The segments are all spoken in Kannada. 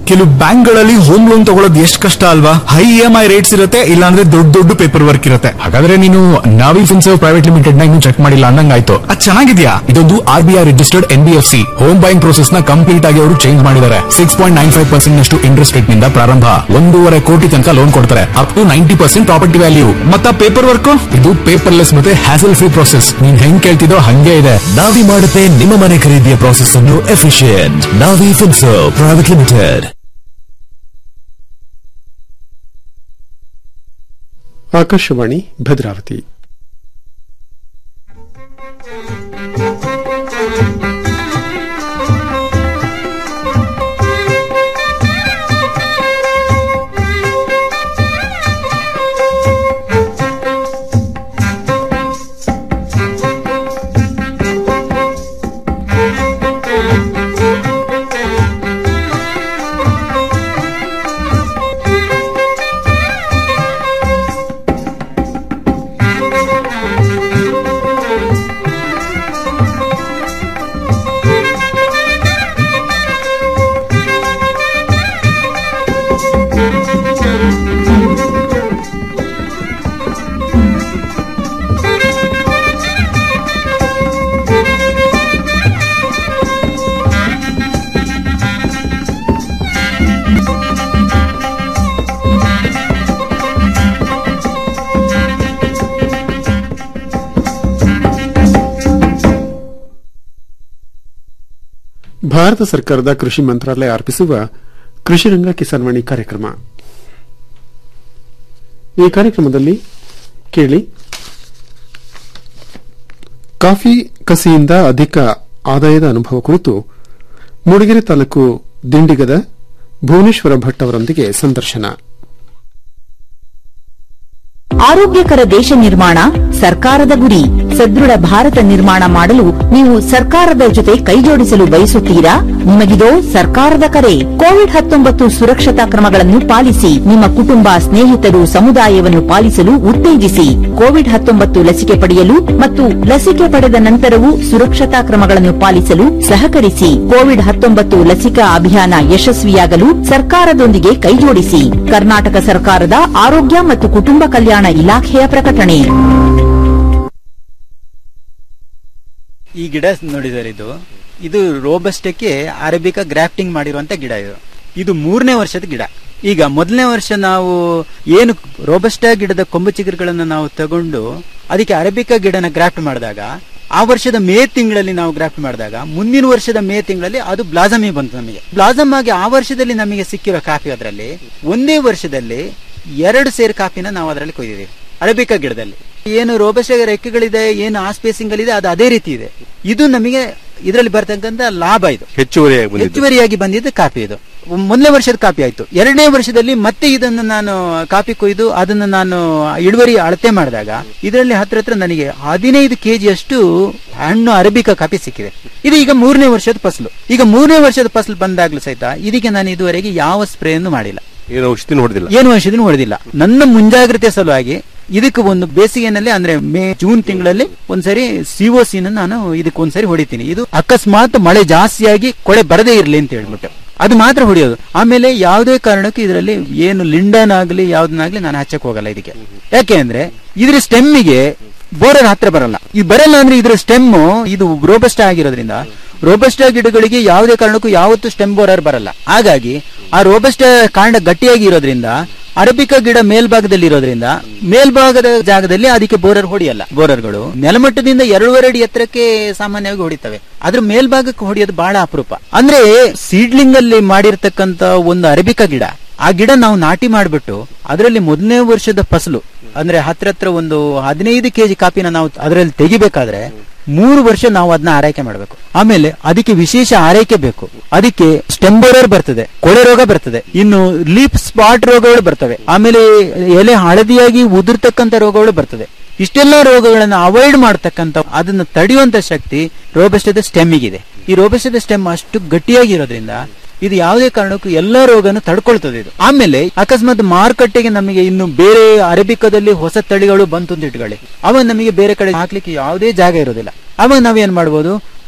ಕೆಲವು ಬ್ಯಾಂಕ್ಗಳಲ್ಲಿ ಹೋಮ್ ಲೋನ್ ತಗೊಳ್ಳೋದು ಎಷ್ಟು ಕಷ್ಟ ಅಲ್ವಾ high E M I rates ಇರುತ್ತೆ ಇಲ್ಲಾಂದ್ರೆ ದೊಡ್ಡ ದೊಡ್ಡ ಪೇಪರ್ ವರ್ಕ್ ಇರುತ್ತೆ ಹಾಗಾದ್ರೆ ನೀನು ನಾವಿ ಫಿನ್ಸರ್ವ್ ಪ್ರೈವೇಟ್ ಲಿಮಿಟೆಡ್ ನ ಇನ್ನು ಚೆಕ್ ಮಾಡಿಲ್ಲ ಅನ್ನಂಗಾಯ್ತು ಅದ್ ಚೆನ್ನಾಗಿದ್ಯಾ ಇದೊಂದು R B I registered N B F C home buying process ನ ಕಂಪ್ಲೀಟ್ ಆಗಿ ಅವರು ಚೇಂಜ್ ಮಾಡಿದ್ದಾರೆ six point nine five percent ನಷ್ಟು ಇಂಟ್ರೆಸ್ಟ್ ರೇಟ್ ನಿಂದ ಪ್ರಾರಂಭ ಒಂದೂವರೆ ಕೋಟಿ ತನಕ ಲೋನ್ ಕೊಡ್ತಾರೆ up to ninety percent property value ಮತ್ತ ಪೇಪರ್ ವರ್ಕ್ ಇದು ಪೇಪರ್ಲೆಸ್ ಮತ್ತೆ ಹ್ಯಾಸಲ್ ಫ್ರೀ ಪ್ರೋಸೆಸ್ ನೀನ್ ಹೆಂಗ್ ಕೇಳ್ತಿದೋ ಹಂಗೆ ಇದೆ ನಾವಿ ಮಾಡುತ್ತೆ ನಿಮ್ಮ ಮನೆ ಖರೀದಿಯ ಪ್ರಾಸೆಸ್ ಅನ್ನು efficient Navi Finserv private limited Akashvani Bhadravati Bharat ಸರ್ಕಾರದ ಕೃಷಿ ಮಂತ್ರಾಲಯ ಅರ್ಪಿಸುವ ಕೃಷಿರಂಗ ಕಿಸಾನ್ವಾಣಿ ಕಾರ್ಯಕ್ರಮ ಈ ಕಾರ್ಯಕ್ರಮದಲ್ಲಿ ಕೇಳಿ ಕಾಫಿ ಕಸಿಯಿಂದ ಅಧಿಕ ಆದಾಯದ ಅನುಭವ ಕುರಿತು ಮೂಡಿಗೆರೆ ತಾಲೂಕು ದಿಂಡಿಗದ ಭುವನೇಶ್ವರ ಭಟ್ ಅವರೊಂದಿಗೆ ಸಂದರ್ಶನ ಆರೋಗ್ಯಕರ ದೇಶ ನಿರ್ಮಾಣ ಸರ್ಕಾರದ ಗುರಿ ಸದೃಢ ಭಾರತ ನಿರ್ಮಾಣ ಮಾಡಲು ನೀವು ಸರ್ಕಾರದ ಜೊತೆ ಕೈಜೋಡಿಸಲು ಬಯಸುತ್ತೀರಾ ನಿಮಗಿದೋ ಸರ್ಕಾರದ ಕರೆ ಕೋವಿಡ್ ಹತ್ತೊಂಬತ್ತು ಸುರಕ್ಷತಾ ಕ್ರಮಗಳನ್ನು ಪಾಲಿಸಿ ನಿಮ್ಮ ಕುಟುಂಬ ಸ್ನೇಹಿತರು ಸಮುದಾಯವನ್ನು ಪಾಲಿಸಲು ಉತ್ತೇಜಿಸಿ ಕೋವಿಡ್ ಹತ್ತೊಂಬತ್ತು ಲಸಿಕೆ ಪಡೆಯಲು ಮತ್ತು ಲಸಿಕೆ ಪಡೆದ ನಂತರವೂ ಸುರಕ್ಷತಾ ಕ್ರಮಗಳನ್ನು ಪಾಲಿಸಲು ಸಹಕರಿಸಿ ಕೋವಿಡ್ ಹತ್ತೊಂಬತ್ತು ಲಸಿಕಾ ಅಭಿಯಾನ ಯಶಸ್ವಿಯಾಗಲು ಸರ್ಕಾರದೊಂದಿಗೆ ಕೈಜೋಡಿಸಿ ಕರ್ನಾಟಕ ಸರ್ಕಾರದ ಆರೋಗ್ಯ ಮತ್ತು ಕುಟುಂಬ ಕಲ್ಯಾಣ ಇಲಾಖೆಯ ಪ್ರಕಟಣೆ ಈ ಗಿಡ ನೋಡಿ ಸರ್ ಇದು ಇದು ರೋಬಸ್ಟಕ್ಕೆ ಅರೇಬಿಕಾ ಗ್ರಾಫ್ಟಿಂಗ್ ಮಾಡಿರುವಂತ ಗಿಡ ಇದು ಇದು ಮೂರನೇ ವರ್ಷದ ಗಿಡ ಈಗ ಮೊದಲನೇ ವರ್ಷ ನಾವು ಏನು ರೋಬಸ್ಟ ಗಿಡದ ಕೊಂಬು ಚಿಗುರುಗಳನ್ನು ನಾವು ತಗೊಂಡು ಅದಕ್ಕೆ ಅರೇಬಿಕಾ ಗಿಡನ ಗ್ರಾಫ್ಟ್ ಮಾಡಿದಾಗ ಆ ವರ್ಷದ ಮೇ ತಿಂಗಳಲ್ಲಿ ನಾವು ಗ್ರಾಫ್ಟ್ ಮಾಡಿದಾಗ ಮುಂದಿನ ವರ್ಷದ ಮೇ ತಿಂಗಳಲ್ಲಿ ಅದು ಬ್ಲಾಸಮಿ ಬಂತು ನಮಗೆ ಬ್ಲಾಸಮ್ ಆಗಿ ಆ ವರ್ಷದಲ್ಲಿ ನಮಗೆ ಸಿಕ್ಕಿರೋ ಕಾಫಿ ಅದರಲ್ಲಿ ಒಂದೇ ವರ್ಷದಲ್ಲಿ ಎರಡು ಸೇರ್ ಕಾಫಿನ ನಾವು ಅದರಲ್ಲಿ ಕೊಯ್ದಿದ್ದೀವಿ ಅರೇಬಿಕಾ ಗಿಡದಲ್ಲಿ ಏನು ರೋಬಸ್ಟ ರೆಕ್ಕೆಗಳಿದೆ ಏನು ಆ ಸ್ಪೇಸಿಂಗ್ ಅಲ್ಲಿ ಇದೆ ಅದು ಅದೇ ರೀತಿ ಇದೆ ಇದು ನಮಗೆ ಇದರಲ್ಲಿ ಬರ್ತಕ್ಕಂಥ ಲಾಭ ಇದು ಹೆಚ್ಚುವರಿಯಾಗಿ ಬಂದಿದ್ದು ಹೆಚ್ಚುವರಿಯಾಗಿ ಬಂದಿದ್ದು ಕಾಪಿ ಇದು ಮೊದಲನೇ ವರ್ಷದ ಕಾಪಿ ಆಯ್ತು ಎರಡನೇ ವರ್ಷದಲ್ಲಿ ಮತ್ತೆ ಇದನ್ನು ನಾನು ಕಾಪಿ ಕೊಯ್ದು ಅದನ್ನು ನಾನು ಇಳುವರಿ ಅಳತೆ ಮಾಡಿದಾಗ ಇದರಲ್ಲಿ ಹತ್ರ ಹತ್ರ ನನಗೆ ಹದಿನೈದು ಕೆಜಿಯಷ್ಟು ಹಣ್ಣು ಅರಬಿಕಾ ಕಾಪಿ ಸಿಕ್ಕಿದೆ ಇದು ಈಗ ಮೂರನೇ ವರ್ಷದ ಫಸಲು ಈಗ ಮೂರನೇ ವರ್ಷದ ಫಸಲು ಬಂದಾಗ್ಲೂ ಸಹಿತ ಇದಕ್ಕೆ ನಾನು ಇದುವರೆಗೆ ಯಾವ ಸ್ಪ್ರೇಯನ್ನು ಮಾಡಿಲ್ಲ ಏನು ಔಷಧಿನ ಹೊಡೆದಿಲ್ಲ ಏನು ಔಷಧಿನೂ ಹೊಡೆದಿಲ್ಲ ನನ್ನ ಮುಂಜಾಗ್ರತೆ ಸಲುವಾಗಿ ಇದಕ್ಕೆ ಒಂದು ಬೇಸಿಗೆನಲ್ಲಿ ಅಂದ್ರೆ ಮೇ ಜೂನ್ ತಿಂಗಳಲ್ಲಿ ಒಂದ್ಸರಿ ಸಿಒಸಿ ನಾನು ಇದಕ್ಕೆ ಒಂದ್ಸರಿ ಹೊಡಿತೀನಿ ಇದು ಅಕಸ್ಮಾತ್ ಮಳೆ ಜಾಸ್ತಿಯಾಗಿ ಕೊಳೆ ಬರದೇ ಇರಲಿ ಅಂತ ಹೇಳ್ಬಿಟ್ಟು ಅದು ಮಾತ್ರ ಹೊಡೆಯೋದು ಆಮೇಲೆ ಯಾವುದೇ ಕಾರಣಕ್ಕೂ ಇದರಲ್ಲಿ ಏನು ಲಿಂಡನ್ ಆಗ್ಲಿ ಯಾವ್ದನ್ನಾಗ್ಲಿ ನಾನು ಹಚ್ಚಕ್ ಹೋಗಲ್ಲ ಇದಕ್ಕೆ ಯಾಕೆ ಅಂದ್ರೆ ಇದ್ರ ಸ್ಟೆಮ್ಮಿಗೆ ಬೋರರ್ ಹತ್ರ ಬರಲ್ಲ ಇದು ಬರಲ್ಲ ಅಂದ್ರೆ ಇದ್ರ ಸ್ಟೆಮ್ ಇದು ರೋಬಸ್ಟ ಆಗಿರೋದ್ರಿಂದ ರೋಬಸ್ಟ ಗಿಡಗಳಿಗೆ ಯಾವುದೇ ಕಾರಣಕ್ಕೂ ಯಾವತ್ತೂ ಸ್ಟೆಮ್ ಬೋರರ್ ಬರಲ್ಲ ಹಾಗಾಗಿ ಆ ರೋಬಸ್ಟ ಕಾಂಡ ಗಟ್ಟಿಯಾಗಿ ಇರೋದ್ರಿಂದ ಅರಬಿಕಾ ಗಿಡ ಮೇಲ್ಭಾಗದಲ್ಲಿ ಇರೋದ್ರಿಂದ ಮೇಲ್ಭಾಗದ ಜಾಗದಲ್ಲಿ ಅದಕ್ಕೆ ಬೋರರ್ ಹೊಡೆಯಲ್ಲ ಬೋರರ್ಗಳು ನೆಲಮಟ್ಟದಿಂದ ಎರಡೂವರೆ ಅಡಿ ಎತ್ತರಕ್ಕೆ ಸಾಮಾನ್ಯವಾಗಿ ಹೊಡಿತವೆ ಅದ್ರ ಮೇಲ್ಭಾಗಕ್ಕೆ ಹೊಡೆಯೋದು ಬಹಳ ಅಪರೂಪ ಅಂದ್ರೆ ಸೀಡ್ಲಿಂಗ್ ಅಲ್ಲಿ ಮಾಡಿರ್ತಕ್ಕಂತ ಒಂದು ಅರಬಿಕಾ ಗಿಡ ಆ ಗಿಡ ನಾವು ನಾಟಿ ಮಾಡ್ಬಿಟ್ಟು ಅದರಲ್ಲಿ ಮೊದಲನೇ ವರ್ಷದ ಫಸಲು ಅಂದ್ರೆ ಹತ್ರ ಹತ್ರ ಒಂದು ಹದಿನೈದು ಕೆಜಿ ಕಾಪಿನ ನಾವು ಅದರಲ್ಲಿ ತೆಗಿಬೇಕಾದ್ರೆ ಮೂರು ವರ್ಷ ನಾವು ಅದನ್ನ ಆರೈಕೆ ಮಾಡಬೇಕು ಆಮೇಲೆ ಅದಕ್ಕೆ ವಿಶೇಷ ಆರೈಕೆ ಬೇಕು ಅದಕ್ಕೆ ಸ್ಟೆಂಬೋರರ್ ಬರ್ತದೆ ಕೊಳೆ ರೋಗ ಬರ್ತದೆ ಇನ್ನು ಲೀಪ್ ಸ್ಪಾಟ್ ರೋಗಗಳು ಬರ್ತವೆ ಆಮೇಲೆ ಎಲೆ ಹಳದಿಯಾಗಿ ಉದುರ್ತಕ್ಕಂತ ರೋಗಗಳು ಬರ್ತದೆ ಇಷ್ಟೆಲ್ಲ ರೋಗಗಳನ್ನ ಅವಾಯ್ಡ್ ಮಾಡ್ತಕ್ಕಂತ ಅದನ್ನ ತಡೆಯುವಂತ ಶಕ್ತಿ ರೋಬಸ್ಟದ ಸ್ಟೆಮ್ಮಿಗಿದೆ ಈ ರೋಬಸ್ಟದ ಸ್ಟೆಮ್ ಅಷ್ಟು ಗಟ್ಟಿಯಾಗಿರೋದ್ರಿಂದ ಇದು ಯಾವುದೇ ಕಾರಣಕ್ಕೂ ಎಲ್ಲಾ ರೋಗನು ತಡ್ಕೊಳ್ತದೆ ಇದು ಆಮೇಲೆ ಅಕಸ್ಮಾತ್ ಮಾರುಕಟ್ಟೆಗೆ ನಮಗೆ ಇನ್ನು ಬೇರೆ ಅರೇಬಿಕಾದಲ್ಲಿ ಹೊಸ ತಳಿಗಳು ಬಂತು ಅಂತ ಇಟ್ಕೊಳ್ಳಿ ಅವಾಗ ನಮಗೆ ಬೇರೆ ಕಡೆ ಹಾಕ್ಲಿಕ್ಕೆ ಯಾವುದೇ ಜಾಗ ಇರೋದಿಲ್ಲ ಅವಾಗ ನಾವೇನ್ ಮಾಡ್ಬೋದು